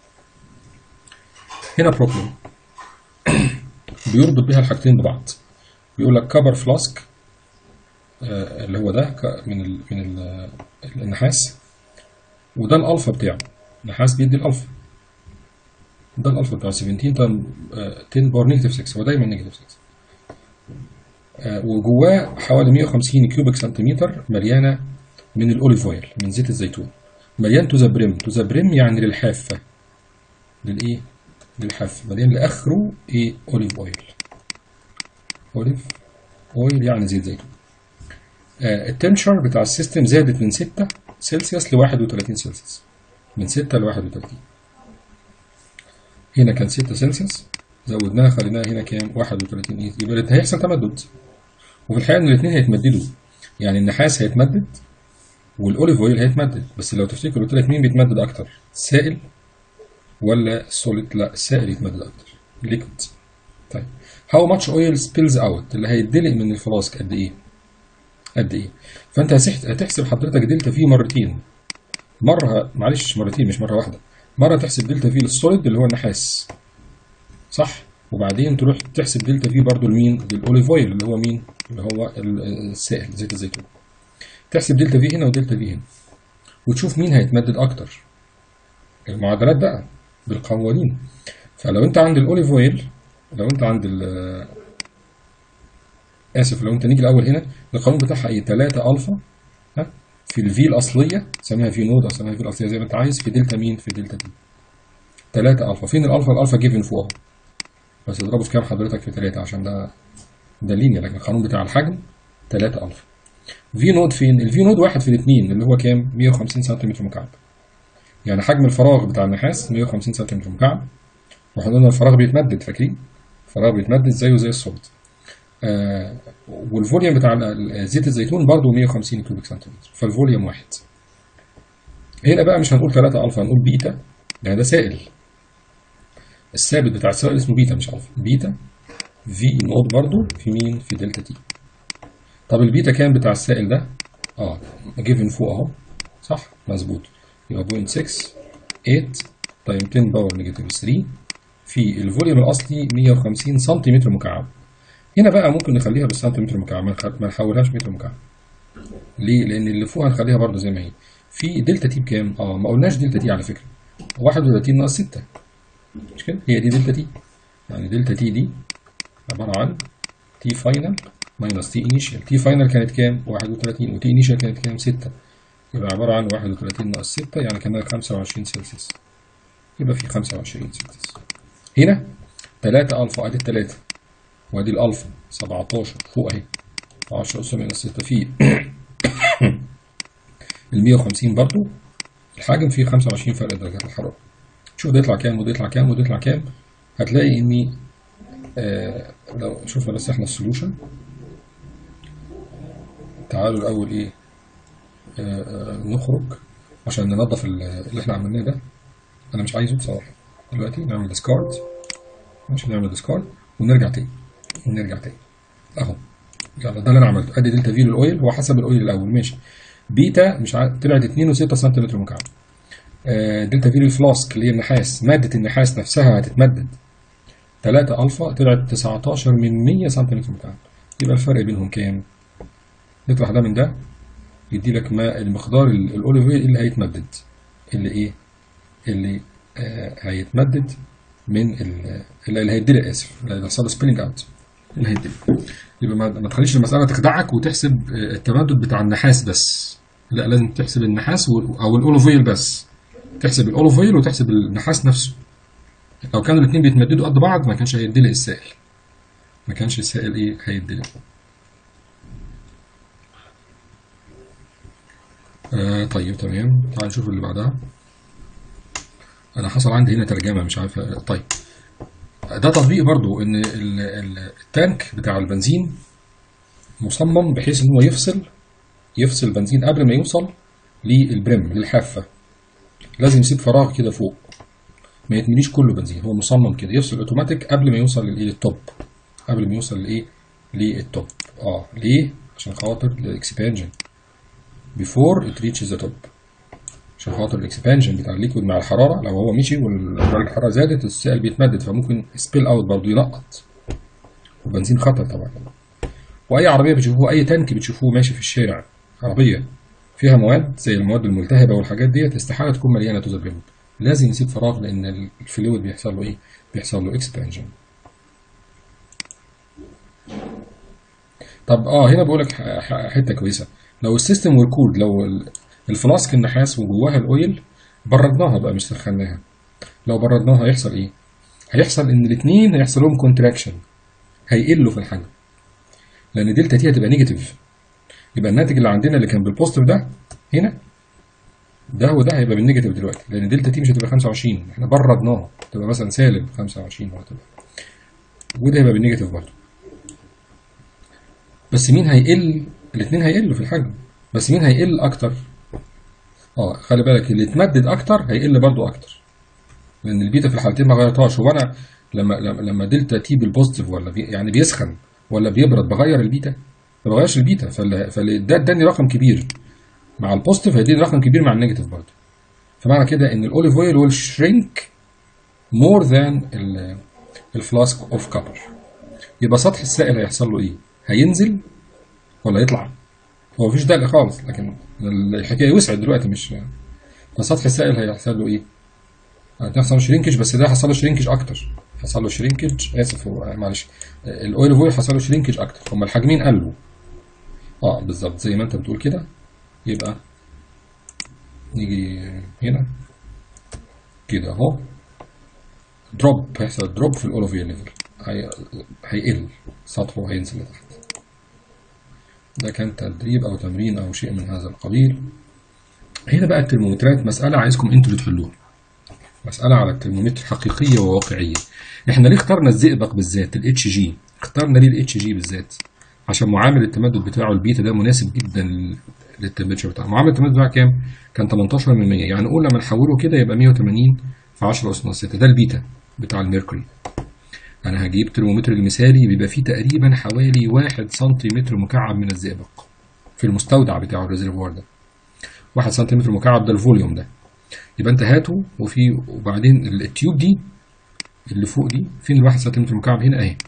هنا بروبلم بيربط بيها الحاجتين ببعض بيقول لك كبر فلاسك آه، اللي هو ده ك- من ال من ال النحاس وده الالفا بتاعه النحاس بيدي الالفا ده الالفا بتاعه 17 تايم 10 باور نيجاتيف 6 هو دايما نيجاتيف 6 آه، وجواه حوالي 150 كيوبيك سنتيمتر مليانه من الاوليف اويل من زيت الزيتون مليان تو ذا بريم تو ذا بريم يعني للحافه للايه للحافه مليان لاخره ايه اوليف اويل اوليف اويل يعني زيت زيتون آه التمشر بتاع السيستم زادت من 6 سلسيوس ل 31 سلسيوس من 6 ل 31 هنا كان 6 سلسيوس زودناها خليناها هنا كام 31 ايه يبقى الاتنين هيحصل تمدد وفي الحقيقه ان الاثنين هيتمددوا يعني النحاس هيتمدد والاوليف اويل هيتمدد بس لو تفتكروا قلت لك مين بيتمدد اكتر السائل ولا السوليد لا السائل يتمدد اكتر ليكويد طيب هاو ماتش اويل سبيلز اوت اللي هيتدلق من الفلاسك قد ايه قد ايه فانت هسحت- هتحسب حضرتك دلتا في مرتين مره معلش مرتين مش مره واحده مره تحسب دلتا في للسوليد اللي هو النحاس صح وبعدين تروح تحسب دلتا في برضو لمين للاوليف اويل اللي هو مين اللي هو ال- السائل زيت الزيتون تحسب دلتا في هنا ودلتا في هنا وتشوف مين هيتمدد اكتر المعادلات بقى بالقوانين فلو انت عند الاوليف اويل لو انت عند ال اسف لو انت نيجي الاول هنا القانون بتاعها ايه 3 الفا ها في الفي الاصليه سميها في نود او سميها في الاصليه زي ما انت عايز في دلتا مين في دلتا دي 3 الفا فين الالفا الالفا جيفن فوق اهو بس اضربه في كام حضرتك في 3 عشان ده ده لينيا لكن القانون بتاع الحجم 3 الفا في نود فين الفي نود واحد في الاثنين اللي هو كام 150 سنتيمتر مكعب يعني حجم الفراغ بتاع النحاس 150 سنتيمتر مكعب واحنا قلنا الفراغ بيتمدد فاكرين الفراغ بيتمدد زيه زي الصوت آه والفوليوم بتاع ال- ال- زيت الزيتون برضه 150 كيوبيك سنتيمتر فالفوليوم واحد هنا بقى مش هنقول 3 الفا هنقول بيتا ده ده سائل الثابت بتاع السائل اسمه بيتا مش الفا بيتا في نود برضه في مين في دلتا تي طب البيتا كام بتاع السائل ده اه جيفن فوق اهو صح مظبوط يبقى 0.6 8 تايم 10 باور نيجاتيف 3 في الفوليوم الاصلي 150 سنتيمتر مكعب هنا بقى ممكن نخليها بالسنتيمتر مكعب ما نخ- ما نحولهاش متر مكعب ليه لان اللي فوق هنخليها برضه زي ما هي في دلتا تي بكام اه ما قلناش دلتا تي على فكره 31 ناقص 6 مش كده هي دي دلتا تي يعني دلتا تي دي عباره عن تي فاينل ماينس تي انيشال تي فاينل كانت كام 31 وتي انيشال كانت كام 6 يبقى عباره عن 31 ناقص 6 يعني كمان 25 سلسيوس يبقى في 25 سلسيوس هنا 3 الفا ادي الثلاثه وادي الالفا 17 فوق اهي 10 اس ماينس 6 في ال 150 برضو الحجم فيه 25 فرق درجات الحراره شوف ده يطلع كام وده يطلع كام وده يطلع كام هتلاقي اني آه لو شفنا بس احنا السولوشن تعالوا الاول ايه آه آه نخرج عشان ننظف ال- اللي احنا عملناه ده انا مش عايزه بصراحه دلوقتي نعمل ديسكارد ماشي نعمل ديسكارد ونرجع تاني ونرجع تاني اهو يلا ده اللي انا عملته ادي دلتا في للاويل هو حسب الاويل الاول ماشي بيتا مش عارف طلعت 2.6 سنتيمتر مكعب آه، دلتا في للفلاسك اللي هي النحاس ماده النحاس نفسها هتتمدد 3 الفا طلعت 19 من 100 سنتيمتر مكعب يبقى الفرق بينهم كام؟ نطرح ده من ده يدي لك ما المقدار ال- الاوليف اويل اللي هيتمدد اللي ايه؟ اللي آه هيتمدد من ال- اللي هيدلق اسف اللي هيحصل سبيننج اوت اللي هيدلق يبقى ما ما تخليش المساله تخدعك وتحسب آه، التمدد بتاع النحاس بس لا لازم تحسب النحاس وال- او الاوليف اويل بس تحسب الاوليف اويل وتحسب النحاس نفسه لو كانوا الاثنين بيتمددوا قد بعض ما كانش هيدلق السائل ما كانش السائل ايه هيدلق آه طيب تمام تعال نشوف اللي بعدها انا حصل عندي هنا ترجمه مش عارف طيب ده تطبيق برضو ان ال- ال- التانك بتاع البنزين مصمم بحيث ان هو يفصل يفصل البنزين قبل ما يوصل للبريم للحافه لازم يسيب فراغ كده فوق ما يتمليش كله بنزين هو مصمم كده يفصل اوتوماتيك قبل ما يوصل للايه للتوب قبل ما يوصل لايه للتوب اه ليه عشان خاطر الاكسبانجن before it reaches the top عشان خاطر الاكسبانجن بتاع الليكويد مع الحراره لو هو مشي ودرجه الحراره زادت السائل بيتمدد فممكن سبيل اوت برضه ينقط والبنزين خطر طبعا واي عربيه بتشوفوها اي تانك بتشوفوه ماشي في الشارع عربيه فيها مواد زي المواد الملتهبه والحاجات ديت استحاله تكون مليانه تو ذا بريم لازم يسيب فراغ لان الفلويد بيحصل له ايه بيحصل له اكسبانجن طب اه هنا بقول لك حته كويسه لو السيستم والكود لو ال- الفلاسك النحاس وجواها الاويل بردناها بقى مش سخناها لو بردناها هيحصل ايه هيحصل ان الاثنين هيحصل لهم كونتراكشن هيقلوا في الحجم لان دلتا تي هتبقى نيجاتيف يبقى الناتج اللي عندنا اللي كان بالبوزيتيف ده هنا ده وده هيبقى بالنيجاتيف دلوقتي لان دلتا تي مش هتبقى 25 احنا بردناها تبقى مثلا سالب 25 ولا تبقى وده هيبقى بالنيجاتيف برضه بس مين هيقل الاثنين هيقلوا في الحجم بس مين هيقل اكتر اه خلي بالك اللي اتمدد اكتر هيقل برضه اكتر لان البيتا في الحالتين ما غيرتهاش هو انا لما لما لما دلتا تي بالبوزيتيف ولا بي يعني بيسخن ولا بيبرد بغير البيتا ما بغيرش البيتا فاللي فاللي ده اداني رقم كبير مع البوزيتيف هيديني رقم كبير مع النيجاتيف برضه فمعنى كده ان الاوليف اويل ويل شرينك مور ذان الفلاسك اوف كابر يبقى سطح السائل هيحصل له ايه؟ هينزل ولا يطلع؟ هو مفيش دلق خالص لكن الحكايه وسعت دلوقتي مش فسطح السائل هيحصل له ايه؟ هتحصل له شرينكج بس ده حصل له شرينكج اكتر حصل له شرينكج اسف هو معلش الاويل اويل حصل له شرينكج اكتر هما الحجمين قلوا اه بالظبط زي ما انت بتقول كده يبقى نيجي هنا كده اهو دروب هيحصل دروب في الاولوفيا ليفل هي... هيقل سطحه هينزل لتحت ده كان تدريب او تمرين او شيء من هذا القبيل هنا بقى الترمومترات مسألة عايزكم انتوا اللي تحلوها مسألة على الترمومتر حقيقية وواقعية احنا ليه اخترنا الزئبق بالذات الاتش جي اخترنا ليه الاتش جي بالذات عشان معامل التمدد بتاعه البيتا ده مناسب جدا للتمبريتشر بتاعه معامل التمدد بتاعه كام كان 18 من 100 يعني نقول لما نحوله كده يبقى 180 في 10 اس 6 ده البيتا بتاع الميركوري انا هجيب ترمومتر المثالي بيبقى فيه تقريبا حوالي 1 سنتيمتر مكعب من الزئبق في المستودع بتاعه الريزرفوار ده 1 سنتيمتر مكعب ده الفوليوم ده يبقى انت هاته وفي وبعدين التيوب دي اللي فوق دي فين الواحد سنتيمتر مكعب هنا اهي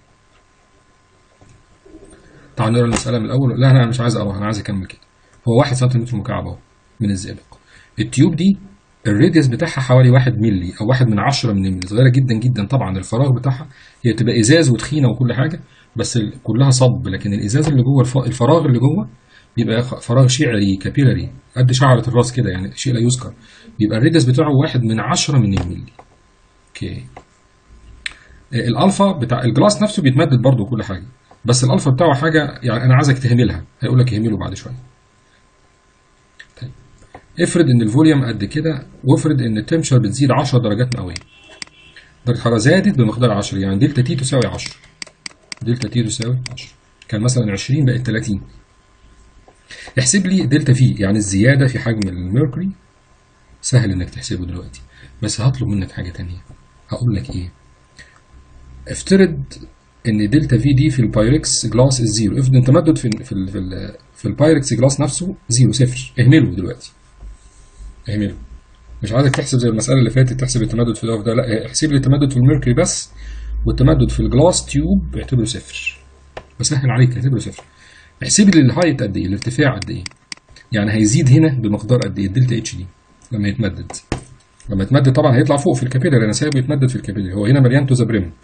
تعالوا نقرا المسألة من الأول لا أنا مش عايز أقراها أنا عايز أكمل كده هو واحد سنتيمتر مكعب أهو من الزئبق التيوب دي الراديوس بتاعها حوالي واحد ملي أو واحد من عشرة من الملي صغيرة جدا جدا طبعا الفراغ بتاعها هي تبقى إزاز وتخينة وكل حاجة بس كلها صب لكن الإزاز اللي جوه الفراغ اللي جوه بيبقى فراغ شعري كابيلاري قد شعرة الراس كده يعني شيء لا يذكر بيبقى الراديوس بتاعه واحد من عشرة من الملي اوكي الالفا بتاع الجلاس نفسه بيتمدد برضه كل حاجه بس الالفا بتاعه حاجه يعني انا عايزك تهملها هيقول لك اهمله بعد شويه طيب افرض ان الفوليوم قد كده وافرض ان التمشر بتزيد 10 درجات مئويه درجه الحراره زادت بمقدار 10 يعني دلتا تي تساوي 10 دلتا تي تساوي 10 كان مثلا 20 بقت 30 احسب لي دلتا في يعني الزياده في حجم الميركوري سهل انك تحسبه دلوقتي بس هطلب منك حاجه تانية هقول لك ايه افترض ان دلتا في دي في البايركس جلاس الزيرو افرض ان تمدد في في ال في, ال في البايركس جلاس نفسه زيرو صفر اهمله دلوقتي اهمله مش عايزك تحسب زي المساله اللي فاتت تحسب التمدد في ده ده لا احسب لي التمدد في الميركوري بس والتمدد في الجلاس تيوب اعتبره صفر بسهل عليك اعتبره صفر احسب لي الهايت قد ايه الارتفاع قد ايه يعني هيزيد هنا بمقدار قد ايه الدلتا اتش دي لما يتمدد لما يتمدد طبعا هيطلع فوق في الكابيلر انا سايبه يتمدد في الكابيلر هو هنا مليان تو ذا بريم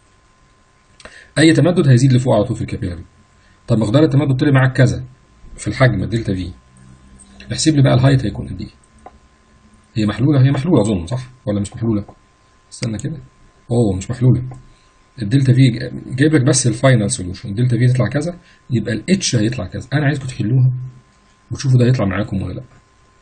اي تمدد هيزيد لفوق على طول في الكابيلر طب مقدار التمدد طلع معاك كذا في الحجم الدلتا في احسب لي بقى الهايت هيكون قد ايه هي محلوله هي محلوله اظن صح ولا مش محلوله استنى كده اوه مش محلوله الدلتا في جايب لك بس الفاينل سوليوشن الدلتا في تطلع كذا يبقى الاتش هيطلع كذا انا عايزكم تحلوها وتشوفوا ده هيطلع معاكم ولا لا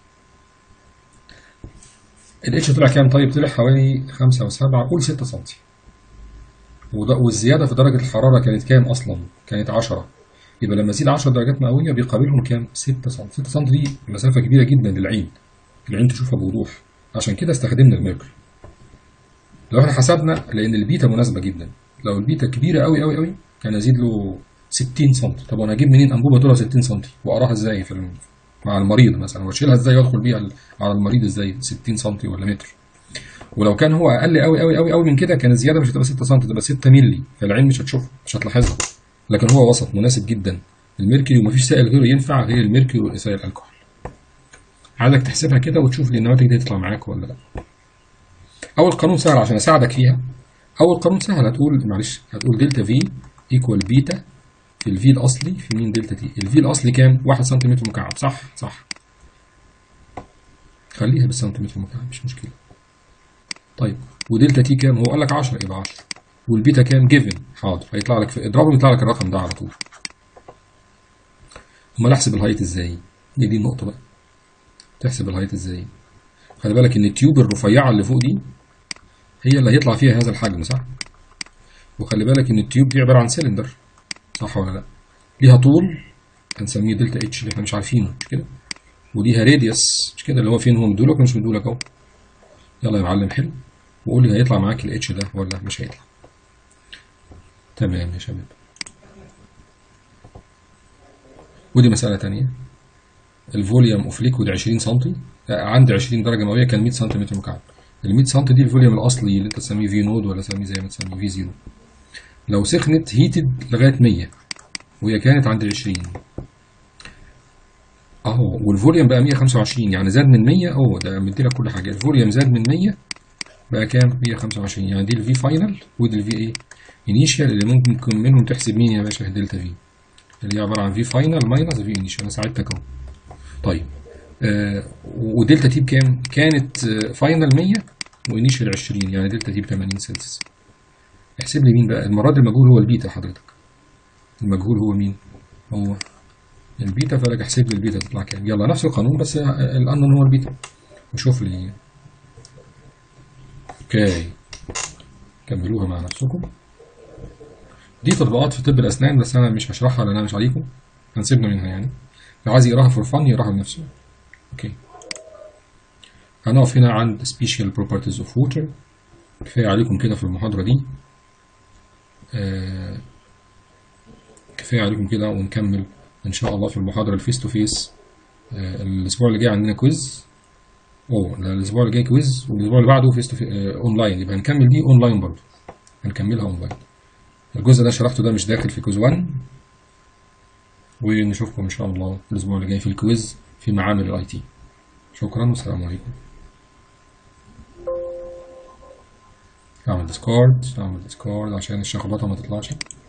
الاتش طلع كام طيب طلع حوالي 5 و7 قول 6 سم والزياده في درجه الحراره كانت كام اصلا كانت 10 يبقى لما يزيد 10 درجات مئويه بيقابلهم كام 6 سم 6 سم دي مسافه كبيره جدا للعين العين تشوفها بوضوح عشان كده استخدمنا الميركوري لو احنا حسبنا لان البيتا مناسبه جدا لو البيتا كبيره قوي قوي قوي كان ازيد له 60 سم طب وانا اجيب منين انبوبه طولها 60 سم واقراها ازاي في الم... مع المريض مثلا واشيلها ازاي وادخل بيها على المريض ازاي 60 سم ولا متر ولو كان هو اقل قوي قوي قوي قوي من كده كان الزياده مش هتبقى 6 سم تبقى 6 مللي فالعين مش هتشوفها مش هتلاحظها لكن هو وسط مناسب جدا الميركوري ومفيش سائل غيره ينفع غير الميركوري والايثايل الكحول عايزك تحسبها كده وتشوف لي النواتج دي تطلع معاك ولا لا اول قانون سهل عشان اساعدك فيها اول قانون سهل هتقول معلش هتقول دلتا في ايكوال بيتا في الفي الاصلي في مين دلتا تي الفي الاصلي كام 1 سنتيمتر مكعب صح صح خليها بالسنتيمتر مكعب مش مشكله طيب ودلتا تي كام هو قال لك 10 يبقى 10 والبيتا كام جيفن حاضر هيطلع لك في اضربه يطلع لك الرقم ده على طول امال احسب الهايت ازاي هي دي النقطه بقى تحسب الهايت ازاي خلي بالك ان التيوب الرفيعه اللي فوق دي هي اللي هيطلع فيها هذا الحجم صح وخلي بالك ان التيوب دي عباره عن سيلندر صح ولا لا ليها طول هنسميه دلتا اتش اللي احنا مش عارفينه مش كده وليها راديوس مش كده اللي هو فين هو مدولك ولا مش مدولك اهو يلا يا معلم حلو وقول لي هيطلع معاك الاتش ده ولا مش هيطلع تمام يا شباب ودي مسألة تانية الفوليوم اوف ليكويد 20 سم عند 20 درجة مئوية كان 100 سنتيمتر مكعب ال 100 سم دي الفوليوم الأصلي اللي أنت تسميه في نود ولا تسميه زي ما تسميه في زيرو لو سخنت هيتد لغاية 100 وهي كانت عند 20 اهو والفوليوم بقى 125 يعني زاد من 100 اهو ده مدي لك كل حاجه الفوليوم زاد من 100 بقى كام 125 يعني دي الفي فاينل ودي الفي ايه انيشال اللي ممكن منهم تحسب مين يا باشا دلتا في اللي هي عباره عن في فاينل ماينس في انيشال انا ساعدتك اهو طيب آه ودلتا تي بكام كانت آه فاينل 100 وانيشال 20 يعني دلتا تي ب 80 سلسيوس احسب لي مين بقى المره دي المجهول هو البيتا حضرتك المجهول هو مين هو البيتا فلك احسب لي البيتا تطلع كام يلا نفس القانون بس الانون هو البيتا وشوف لي اوكي كملوها مع نفسكم دي تطبيقات في طب الاسنان بس انا مش هشرحها لان انا مش عليكم هنسيبنا منها يعني لو عايز يقراها فور فن يقراها بنفسه اوكي هنقف هنا عند special properties of water كفايه عليكم كده في المحاضره دي آه كفايه عليكم كده ونكمل ان شاء الله في المحاضره الفيس تو فيس الاسبوع اللي جاي عندنا كويز اوه لا الاسبوع اللي جاي كويز والاسبوع اللي بعده فيس تو اونلاين يبقى هنكمل دي اونلاين برضه هنكملها اونلاين الجزء ده شرحته ده مش داخل في كويز 1 ونشوفكم ان شاء الله الاسبوع اللي جاي في الكويز في معامل الاي تي شكرا والسلام عليكم اعمل ديسكورد اعمل ديسكورد عشان الشخبطه ما تطلعش